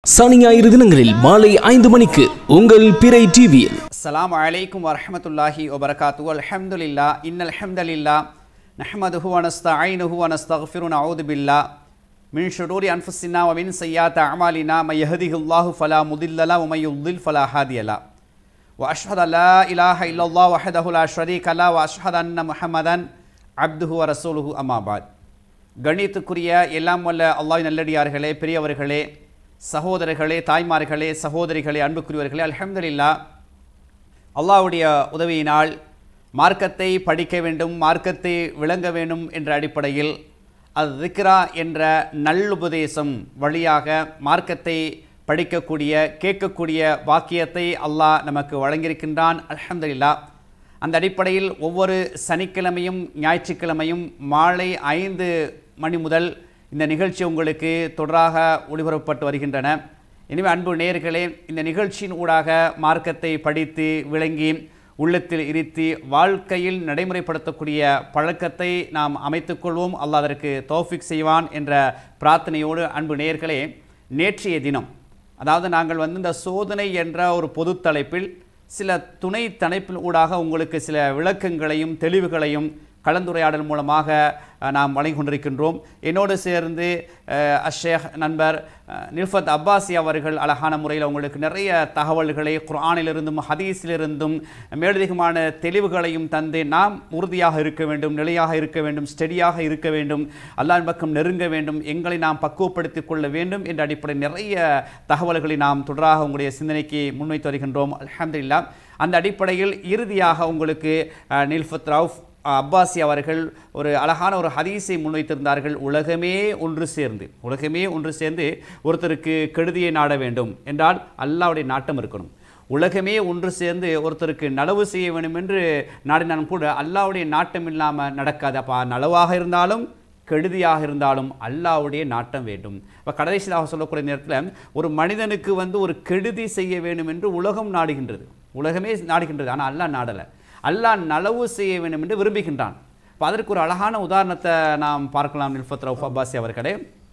சனி ஞாயிறு தினங்களில் மாலை ஐந்து மணிக்கு உங்கள் பிறை டிவியில் السلام عليكم ورحمة الله وبركاته الحمد لله إن الحمد لله نحمده ونستعينه ونستغفره ونعوذ بالله من شرور أنفسنا ومن سيئات أعمالنا من يهده الله فلا مضل له ومن يضلل فلا هادي له وأشهد أن لا إله إلا الله وحده لا شريك له وأشهد أن محمدا عبده ورسوله أما بعد கணியத்துக்குரிய எல்லாம் வல்ல அல்லாஹ் நல்லடியார்களே பெரியவர்களே சகோதரர்களே தாய்மார்களே சகோதரிகளே அன்புக்குரியவர்களே அல்ஹம்துலில்லாஹ் அல்லாஹ்வுடைய உதவியினால் மார்க்கத்தை படிக்க வேண்டும் மார்க்கத்தை விளங்க வேண்டும் என்ற அடிப்படையில் அது திக்ரா என்ற நல்லுபதேசம் வழியாக மார்க்கத்தை படிக்கக்கூடிய கேட்கக்கூடிய வாக்கியத்தை அல்லாஹ் நமக்கு வழங்கியிருக்கின்றான் அல்ஹம்துலில்லாஹ் அந்த அடிப்படையில் ஒவ்வொரு சனிக்கிழமையும் ஞாயிற்றுக்கிழமையும் மாலை ஐந்து மணி முதல் இந்த நிகழ்ச்சி உங்களுக்கு தொடராக ஒளிபரப்பப்பட்டு வருகின்றன எனவே அன்பு நேயர்களே இந்த நிகழ்ச்சியின் ஊடாக மார்க்கத்தை படித்து விளங்கி உள்ளத்தில் இருத்தி வாழ்க்கையில் நடைமுறைப்படுத்தக்கூடிய பழக்கத்தை நாம் அமைத்துக்கொள்வோம் அல்லாஹ் அதற்கு தௌஃபிக் செய்வான் என்ற பிரார்த்தனையோடு அன்பு நேயர்களே நேற்றைய தினம் அதாவது நாங்கள் வந்து இந்த சோதனை என்ற ஒரு பொது தலைப்பில் சில துணை தலைப்பில் ஊடாக உங்களுக்கு சில விளக்கங்களையும் தெளிவுகளையும் கலந்துரையாடல் மூலமாக அஹ், நாம் வழங்கி கொண்டிருக்கின்றோம் என்னோடு சேர்ந்து அஹ், அஷேக் நண்பர் அஹ், நில்ஃபத் அப்பாசி அவர்கள் அழகான முறையில் உங்களுக்கு நிறைய தகவல்களை குர்ஆனிலிருந்தும் ஹதீஸிலிருந்தும் மேலதிகமான தெளிவுகளையும் தந்து நாம் உறுதியாக இருக்க வேண்டும் நிலையாக இருக்க வேண்டும் ஸ்டெடியாக இருக்க வேண்டும் அல்லாஹ் பக்கம் நெருங்க வேண்டும் எங்களை நாம் பக்குவப்படுத்திக் கொள்ள வேண்டும் என்ற அடிப்படையில் நிறைய தகவல்களை நாம் தொடராக உங்களுடைய சிந்தனைக்கு முன்வைத்து வருகின்றோம் அல்ஹம்துலில்லாஹ் அந்த அடிப்படையில் இறுதியாக உங்களுக்கு அஹ், நில்ஃபத் ரவுஃப் அப்பாசி அவர்கள் ஒரு அழகான ஒரு ஹதீஸை முன்வைத்திருந்தார்கள் உலகமே ஒன்று சேர்ந்து உலகமே ஒன்று சேர்ந்து ஒருத்தருக்கு கெடுதியை நாட வேண்டும் என்றால் அல்லாவுடைய நாட்டம் இருக்கணும் உலகமே ஒன்று சேர்ந்து ஒருத்தருக்கு நலவு செய்ய வேண்டும் என்று நாடினாலும் கூட அல்லாவுடைய நாட்டம் இல்லாமல் நடக்காது அப்போ நலவாக இருந்தாலும் கெடுதியாக இருந்தாலும் அல்லாவுடைய நாட்டம் வேண்டும் இப்போ கடைசியாக சொல்லக்கூடிய நேரத்தில் ஒரு மனிதனுக்கு வந்து ஒரு கெடுதி செய்ய வேண்டும் என்று உலகம் நாடுகின்றது உலகமே நாடுகின்றது ஆனால் அல்லாஹ் நாடலை அல்லாஹ் நலவு செய்ய வேண்டும் என்று விரும்புகின்றான் இப்போ அதற்கு ஒரு அழகான உதாரணத்தை நாம் பார்க்கலாம் நில்ஃபத் ரவுஃப் அப்பாசி அவர்களே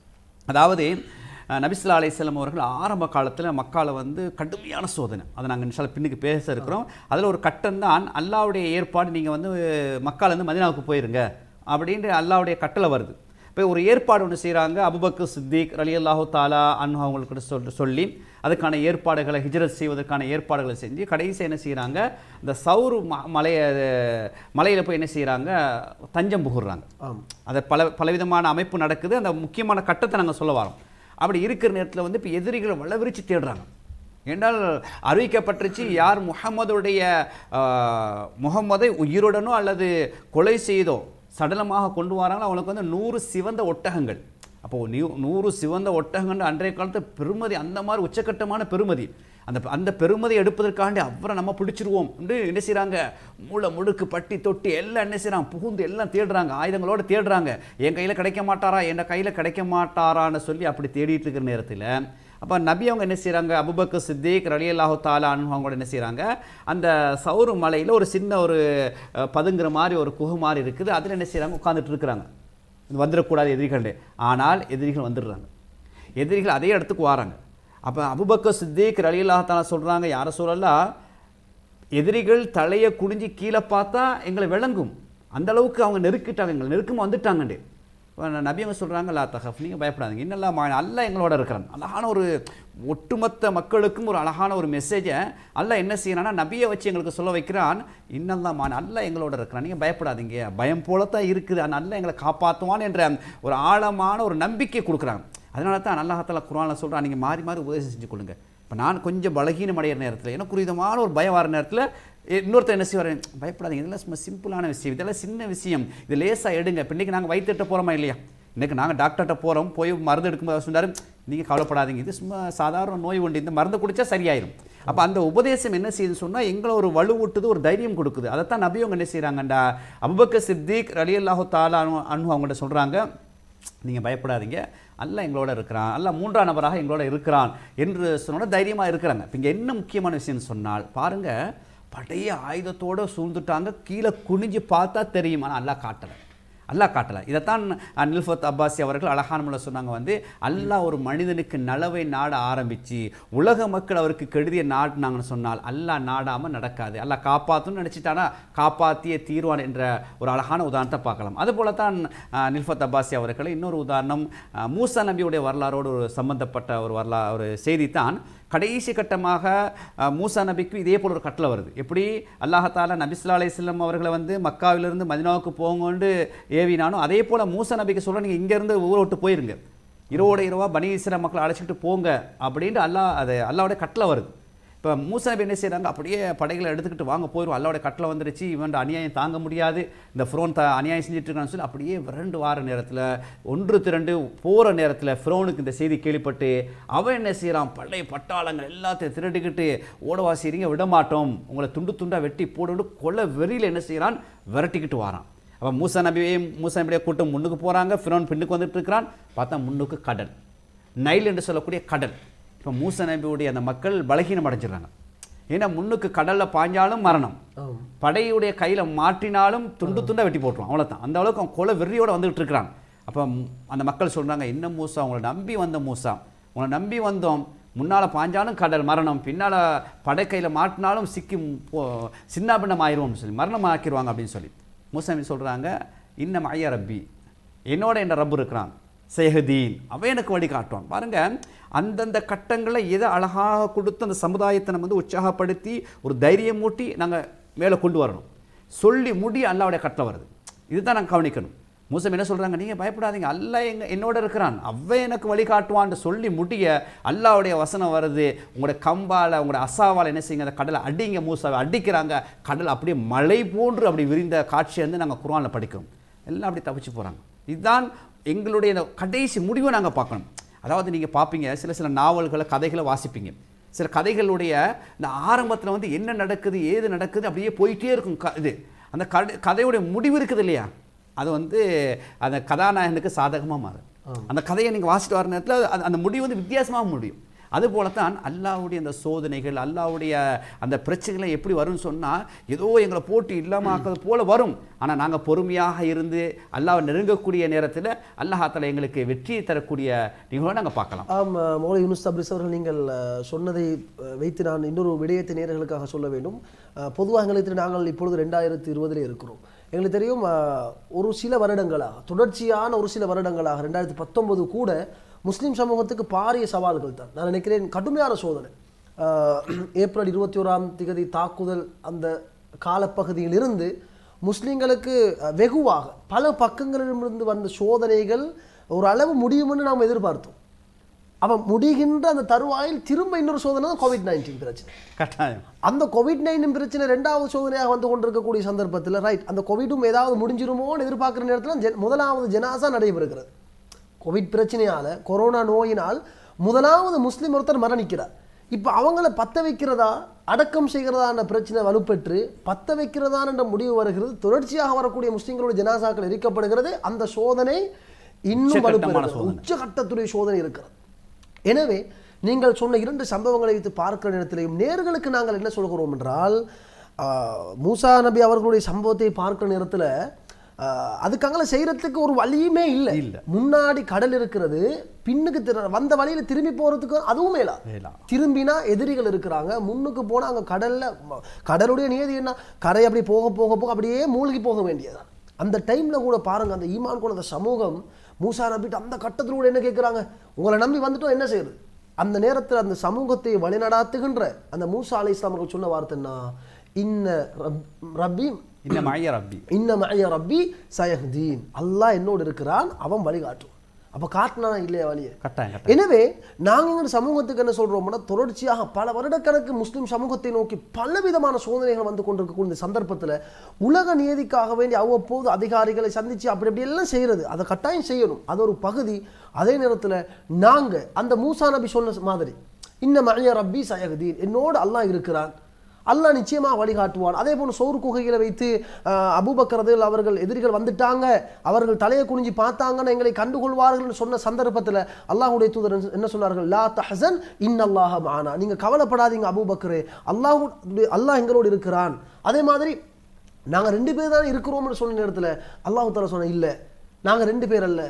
அதாவது அஹ், நபிஸ்லா அலைஹிஸ்ஸலாம் அவர்கள் ஆரம்ப காலத்தில் மக்கால வந்து கடுமையான சோதனை அதை நாங்கள் நிமிஷம் பின்னுக்கு பேச இருக்கிறோம் அதில் ஒரு கட்டம் தான் அல்லாவுடைய ஏற்பாடு நீங்கள் வந்து மக்காலேருந்து மதினாவுக்கு போயிருங்க அப்படின்ட்டு அல்லாவுடைய கட்டளை வருது இப்போ ஒரு ஏற்பாடு ஒன்று செய்கிறாங்க அபுபக்கு சித்திக் ரலி அல்லாஹு தாலா அன்ஹு அவங்களுக்கு சொல் சொல்லி அதுக்கான ஏற்பாடுகளை ஹிஜ்ரத் செய்வதற்கான ஏற்பாடுகளை செஞ்சு கடைசி என்ன செய்கிறாங்க இந்த சவுரு ம மலையை மலையில் போய் என்ன செய்கிறாங்க தஞ்சம் புகுறாங்க அதை பல பலவிதமான அமைப்பு நடக்குது அந்த முக்கியமான கட்டத்தை நாங்கள் சொல்ல வரோம் அப்படி இருக்கிற நேரத்தில் வந்து இப்போ எதிரிகளை வளவிரிச்சு தேடுறாங்க என்றால் அறிவிக்கப்பட்டுச்சு யார் முகமதுடைய முகம்மதை உயிருடனோ அல்லது கொலை செய்தோ சடலமாக கொண்டு வராங்களோ அவங்களுக்கு வந்து நூறு சிவந்த ஒட்டகங்கள் அப்போ நியூ நூறு சிவந்த ஒட்டகங்கள் அன்றைய காலத்து பெருமதி அந்த மாதிரி உச்சக்கட்டமான பெருமதி அந்த அந்த பெருமதி எடுப்பதற்காண்டி அப்புறம் நம்ம பிடிச்சிருவோம் என்று என்ன செய்கிறாங்க மூளை முடுக்கு பட்டி தொட்டி எல்லாம் என்ன செய்கிறாங்க புகுந்து எல்லாம் தேடுறாங்க ஆயுதங்களோடு தேடுறாங்க என் கையில் கிடைக்க மாட்டாரா என் கையில் கிடைக்க மாட்டாரான்னு சொல்லி அப்படி தேடிட்டு இருக்கிற நேரத்தில் அப்போ நபி அவங்க என்ன செய்கிறாங்க அபுபக்கு சித்திக் ரலி அல்லாஹு தாலா அவங்க என்ன செய்கிறாங்க அந்த சவுறு மலையில் ஒரு சின்ன ஒரு அஹ், பதுங்குற மாதிரி ஒரு குகை மாதிரி இருக்குது அதில் என்ன செய்கிறாங்க உட்காந்துட்டு இருக்கிறாங்க இது வந்துடக்கூடாது எதிரிகளே ஆனால் எதிரிகள் வந்துடுறாங்க எதிரிகள் அதே இடத்துக்கு வராங்க அப்போ அபுபக்க சித்திக் ரலி அல்லாஹாலா சொல்கிறாங்க யாரை சொல்லலாம் எதிரிகள் தலையை குனிஞ்சு கீழே பார்த்தா எங்களை விளங்கும் அந்த அளவுக்கு அவங்க நெருக்கிட்டாங்க எங்களை நெருக்கமாக வந்துட்டாங்கண்டு இப்ப நபி அவங்க சொல்கிறாங்க லா தஹப் நீங்கள் பயப்படாதீங்க இன்னெல்லாம் அல்லாஹ் எங்களோட இருக்கிறான் அழகான ஒரு ஒட்டுமொத்த மக்களுக்கும் ஒரு அழகான ஒரு மெசேஜை அல்லாஹ் என்ன செய்யறான்னா நபியை வச்சு எங்களுக்கு சொல்ல வைக்கிறான் இன்னெல்லாம் மான் அல்லாஹ் எங்களோட இருக்கிறான் நீங்கள் பயப்படாதீங்க பயம் போலத்தான் இருக்குது ஆனால் அல்லாஹ் எங்களை காப்பாற்றுவான் என்ற ஒரு ஆழமான ஒரு நம்பிக்கை கொடுக்குறாங்க அதனால தான் அல்லாஹால குரானில் சொல்கிறான் நீங்கள் மாறி மாறி உபதேசம் செஞ்சு கொள்ளுங்க இப்போ நான் கொஞ்சம் பலகீனம் அடைகிற நேரத்தில் எனக்கு ஒரு விதமான ஒரு பயம் வர நேரத்தில் இன்னொருத்தர் என்ன செய்வார் பயப்படாதீங்க இதெல்லாம் சும்மா சிம்பிளான விஷயம் இதெல்லாம் சின்ன விஷயம் இது லேசாக எடுங்க இப்போ இன்றைக்கி நாங்கள் வயிற்றுட்ட போகிறோமா இல்லையா இன்றைக்கி நாங்கள் டாக்டர்கிட்ட போகிறோம் போய் மருந்து எடுக்கும்போது அவர் சொன்னார் நீங்கள் கவலைப்படாதீங்க இது சும்மா சாதாரண நோய் உண்டு இந்த மருந்து குடித்தா சரியாயிரும் அப்போ அந்த உபதேசம் என்ன செய்யுதுன்னு சொன்னால் எங்களை ஒரு வலுவூட்டுது ஒரு தைரியம் கொடுக்குது அதைத்தான் நபி அவங்க என்ன செய்கிறாங்கண்டா அபுபக்க சித்திக் ரலி அல்லாஹு தாலா அனு அவங்கள்ட்ட சொல்கிறாங்க நீங்கள் பயப்படாதீங்க அல்லாஹ் எங்களோட இருக்கிறான் அல்லாஹ் மூன்றாம் நபராக எங்களோட இருக்கிறான் என்று சொன்னோட தைரியமாக இருக்கிறாங்க இப்போ இங்கே என்ன முக்கியமான விஷயம்னு சொன்னால் பாருங்கள் படைய ஆயுதத்தோடு சூழ்ந்துட்டாங்க கீழே குனிஞ்சு பார்த்தா தெரியும் ஆனால் அல்லாஹ் காட்டலை அல்லாஹ் காட்டல இதைத்தான் அஹ், நில்ஃபத் அப்பாசி அவர்கள் அழகான முறையில் சொன்னாங்க வந்து அல்லாஹ் ஒரு மனிதனுக்கு நலவை நாட ஆரம்பிச்சு உலக மக்கள் அவருக்கு கெடுதிய நாடினாங்கன்னு சொன்னால் அல்லாஹ் நாடாம நடக்காது அல்லாஹ் காப்பாற்றுன்னு நினச்சிட்டானா காப்பாற்றிய தீர்வான் என்ற ஒரு அழகான உதாரணத்தை பார்க்கலாம் அதுபோல தான் அஹ், நில்ஃபத் அப்பாசி அவர்கள் இன்னொரு உதாரணம் அஹ், மூசா நபியுடைய வரலாறோடு ஒரு சம்பந்தப்பட்ட ஒரு வரலா ஒரு செய்தி தான் கடைசி கட்டமாக அஹ், மூசா நபிக்கு இதே போல் ஒரு கட்டளை வருது எப்படி அல்லாஹால நபிஸ்லா அலையம் அவர்களை வந்து மக்காவிலிருந்து மதினாவுக்கு போங்கன்னு ஏவினானோ அதே போல் மூசா நபிக்கு சொல்ல நீங்கள் இங்கேருந்து ஊரை விட்டு போயிருங்க இரவோட இரவா பனி இஸ்ரா மக்களை அழைச்சிட்டு போங்க அப்படின்ட்டு அல்லாஹ் அது அல்லாவுடைய கட்டளை வருது இப்போ மூசா நபி என்ன செய்கிறாங்க அப்படியே படைகளை எடுத்துக்கிட்டு வாங்க போயிடும் அல்லாவுடைய கட்டளை வந்துருச்சு இவன் அநியாயம் தாங்க முடியாது இந்த ஃப்ரோன் த அநியாயம் செஞ்சுட்டு இருக்கான்னு சொல்லி அப்படியே விரண்டு வார நேரத்தில் ஒன்று திரண்டு போகிற நேரத்தில் ஃப்ரோனுக்கு இந்த செய்தி கேள்விப்பட்டு அவன் என்ன செய்கிறான் பழைய பட்டாளங்கள் எல்லாத்தையும் திரட்டிக்கிட்டு ஓடவாசிறீங்க விட மாட்டோம் உங்களை துண்டு துண்டாக வெட்டி போட்டு கொலை வெறியில் என்ன செய்கிறான் விரட்டிக்கிட்டு வாரான் அப்போ மூசா நபியே மூசா நபியுடைய கூட்டம் முன்னுக்கு போகிறாங்க ஃபிரோன் பின்னுக்கு வந்துட்டு இருக்கிறான் பார்த்தா முன்னுக்கு கடல் நைல் என்று சொல்லக்கூடிய கடல் இப்போ மூசா நபியுடைய அந்த மக்கள் பலகீனம் அடைஞ்சிடுறாங்க ஏன்னா முன்னுக்கு கடலில் பாஞ்சாலும் மரணம் ஆம். படையுடைய கையில் மாட்டினாலும் துண்டு துண்டா வெட்டி போட்டுருவான் அவ்வளோதான் அந்த அளவுக்கு அவன் கொலை வெறியோட வந்துகிட்டு இருக்கிறான் அப்போ அந்த மக்கள் சொல்கிறாங்க என்ன மூசா உங்களை நம்பி வந்த மூசா உங்களை நம்பி வந்தோம் முன்னால் பாஞ்சாலும் கடல் மரணம் பின்னால் படைக்கையில் மாட்டினாலும் சிக்கி போ சின்ன பின்னம் ஆயிடுவோம்னு சொல்லி மரணம் ஆக்கிடுவாங்க அப்படின்னு சொல்லி மூசாமி சொல்கிறாங்க இன்னம் ஐயா ரப்பி என்னோட என்ற ரப்பு இருக்கிறான் சேஹதீன் அவன் எனக்கு வழி காட்டுவான் பாருங்க அந்தந்த கட்டங்களில் எதை அழகாக கொடுத்து அந்த சமுதாயத்தை நம்ம வந்து உற்சாகப்படுத்தி ஒரு தைரியம் மூட்டி நாங்கள் மேலே கொண்டு வரணும் சொல்லி முடி அல்லாவுடைய கட்டளை வருது இதுதான் நாங்கள் கவனிக்கணும் மூசம் என்ன சொல்கிறாங்க நீங்கள் பயப்படாதீங்க அல்லாஹ் எங்க என்னோட இருக்கிறான் அவன் எனக்கு வழி காட்டுவான்னு சொல்லி முடிய அல்லாவுடைய வசனம் வருது உங்களுடைய கம்பால் உங்களுடைய அசாவால் என்ன செய்யுங்க அந்த கடலை அடிங்க மூசாவை அடிக்கிறாங்க கடல் அப்படியே மலை போன்று அப்படி விரிந்த காட்சியை வந்து நாங்கள் குர்ஆனில் படிக்கிறோம் எல்லாம் அப்படி தப்பிச்சு போகிறாங்க இதுதான் எங்களுடைய இந்த கடைசி முடிவை நாங்கள் பார்க்கணும் அதாவது நீங்கள் பார்ப்பீங்க சில சில நாவல்களை கதைகளை வாசிப்பீங்க சில கதைகளுடைய இந்த ஆரம்பத்தில் வந்து என்ன நடக்குது ஏது நடக்குது அப்படியே போயிட்டே இருக்கும் க இது அந்த கதை கதையுடைய முடிவு இருக்குது இல்லையா அது வந்து அந்த கதாநாயகனுக்கு சாதகமாக மாறும் அந்த கதையை நீங்கள் வாசிட்டு வர நேரத்தில் அது- அந்த முடிவு வந்து வித்தியாசமாக முடியும் அதுபோல தான் அல்லாவுடைய அந்த சோதனைகள் அல்லாவுடைய அந்த பிரச்சனைகளை எப்படி வரும்னு சொன்னால் ஏதோ எங்களை போட்டு இல்லாமாக்குறது போல வரும் ஆனால் நாங்கள் பொறுமையாக இருந்து அல்லாவை நெருங்கக்கூடிய நேரத்தில் அல்லாஹால எங்களுக்கு வெற்றியை தரக்கூடிய நிகழ்வை நாங்கள் பார்க்கலாம் ஆம் அஹ், மௌலை யூனுஸ் தப்ரிஸ் அவர்கள் நீங்கள் அஹ், சொன்னதை அஹ், வைத்து நான் இன்னொரு விடயத்தை நேர்களுக்காக சொல்ல வேண்டும் அஹ், பொதுவாக எங்களுக்கு நாங்கள் இப்பொழுது ரெண்டாயிரத்தி இருபதில் இருக்கிறோம் எங்களுக்கு தெரியும் அஹ், ஒரு சில வருடங்களாக தொடர்ச்சியான ஒரு சில வருடங்களாக ரெண்டாயிரத்தி பத்தொன்பது கூட முஸ்லிம் சமூகத்துக்கு பாரிய சவால்கள் தான் நான் நினைக்கிறேன் கடுமையான சோதனை அஹ், ஏப்ரல் இருபத்தி ஓராம் திகதி தாக்குதல் அந்த காலப்பகுதியிலிருந்து முஸ்லிம்களுக்கு அஹ், வெகுவாக பல பக்கங்களிலிருந்து வந்த சோதனைகள் ஒரு அளவு முடியும்னு நாம் எதிர்பார்த்தோம் அவன் முடிகின்ற அந்த தருவாயில் திரும்ப இன்னொரு சோதனை தான் கோவிட் நைன்டீன் பிரச்சனை கட்டாயம் அந்த கோவிட் நைன்டீன் பிரச்சனை ரெண்டாவது சோதனையாக வந்து கொண்டிருக்கக்கூடிய சந்தர்ப்பத்தில் ரைட் அந்த கோவிடும் ஏதாவது முடிஞ்சிருமோன்னு எதிர்பார்க்குற நேரத்தில் ஜெ- முதலாவது ஜனாசா நடைபெறுகிறது கோவிட் பிரச்சனையால கொரோனா நோயினால் முதலாவது முஸ்லிம் ஒருத்தர் மரணிக்கிறார் இப்போ அவங்கள பத்த வைக்கிறதா அடக்கம் செய்கிறதான பிரச்சனை வலுப்பெற்று பத்த வைக்கிறதான என்ற முடிவு வருகிறது தொடர்ச்சியாக வரக்கூடிய முஸ்லிம்களுடைய ஜனாசாக்கள் எரிக்கப்படுகிறது அந்த சோதனை இன்னும் உச்சகட்டமான வலுப்பெறுகிறது சோதனை. உச்சகட்டத்துடைய சோதனை இருக்கிறது எனவே நீங்கள் சொன்ன இரண்டு சம்பவங்களை வைத்து பார்க்கிற நேரத்திலையும் நேர்களுக்கு நாங்கள் என்ன சொல்கிறோம் என்றால் ஆஹ், மூசா நபி அவர்களுடைய சம்பவத்தை பார்க்கிற நேரத்தில் அதுக்காக செய்யறதுக்கு ஒரு வழியுமே இல்லை இல்ல. முன்னாடி கடல் இருக்கிறது பின்னுக்கு திரு- வந்த வழியில திரும்பி போறதுக்கு அதுவும் மேலா மேலா. திரும்பினா எதிரிகள் இருக்கிறாங்க முன்னுக்கு போனா அங்க கடல்ல ம- கடலுடைய நியதி என்ன கரை அப்படி போக போக போக அப்படியே மூழ்கி போக வேண்டியதுதான் அந்த டைம்ல கூட பாருங்க அந்த ஈமான் கூட அந்த சமூகம் மூசா நபிட்டு அந்த கட்டத்துல கூட என்ன கேட்குறாங்க உங்களை நம்பி வந்துட்டோம் என்ன செய்யுது அந்த நேரத்தில் அந்த சமூகத்தை வழிநடாத்துகின்ற அந்த மூசா அலை இஸ்லாம் அவர்கள் சொன்ன வார்த்தை என்ன இன்ன ரப்- ரப்பி இந்த மாய ரப்பி இன்ன மய ரப்பி சயஹ்தீன் அல்லாஹ் என்னோடு இருக்கிறான் அவன் வழிகாட்டும் அப்ப காட்டினா இல்லையா வழியை கட்டாயம் கட்டாயம் எனவே நாங்க எங்க சமூகத்துக்கு என்ன சொல்றோம்னா தொடர்ச்சியாக பல வருடக்கணக்கு முஸ்லிம் சமூகத்தை நோக்கி பலவிதமான சோதனைகள் வந்து கொண்டிருக்கக்கூடிய இந்த சந்தர்ப்பத்துல உலக நீதிக்காக வேண்டி அவ்வப்போது அதிகாரிகளை சந்திச்சு அப்படி அப்படி எல்லாம் செய்யறது அதை கட்டாயம் செய்யணும் அது ஒரு பகுதி அதே நேரத்துல நாங்க அந்த மூசா நபி சொன்ன மாதிரி இன்ன மழைய ரப்பி சயகதீன் என்னோடு அல்லாஹ் இருக்கிறான் அல்லாஹ் நிச்சயமாக வழிகாட்டுவான் அதே போல சோறு குகைகளை வைத்து அஹ், அபூபக்கர் ரலியல்லாஹு அவர்கள் எதிரிகள் வந்துட்டாங்க அவர்கள் தலையை குனிஞ்சு பார்த்தாங்கன்னு எங்களை கண்டுகொள்வார்கள் சொன்ன சந்தர்ப்பத்தில் அல்லாஹ்வுடைய தூதர் என்ன சொன்னார்கள் லா தஹசன் இன்னல்லாஹ மானா நீங்க கவலைப்படாதீங்க அபூபக்கரே அல்லாஹ் அல்லாஹ் எங்களோடு இருக்கிறான் அதே மாதிரி நாங்க ரெண்டு பேர் தான் இருக்கிறோம்னு சொன்ன நேரத்துல அல்லாஹ் தாலா சொன்ன இல்ல நாங்க ரெண்டு பேர் அல்ல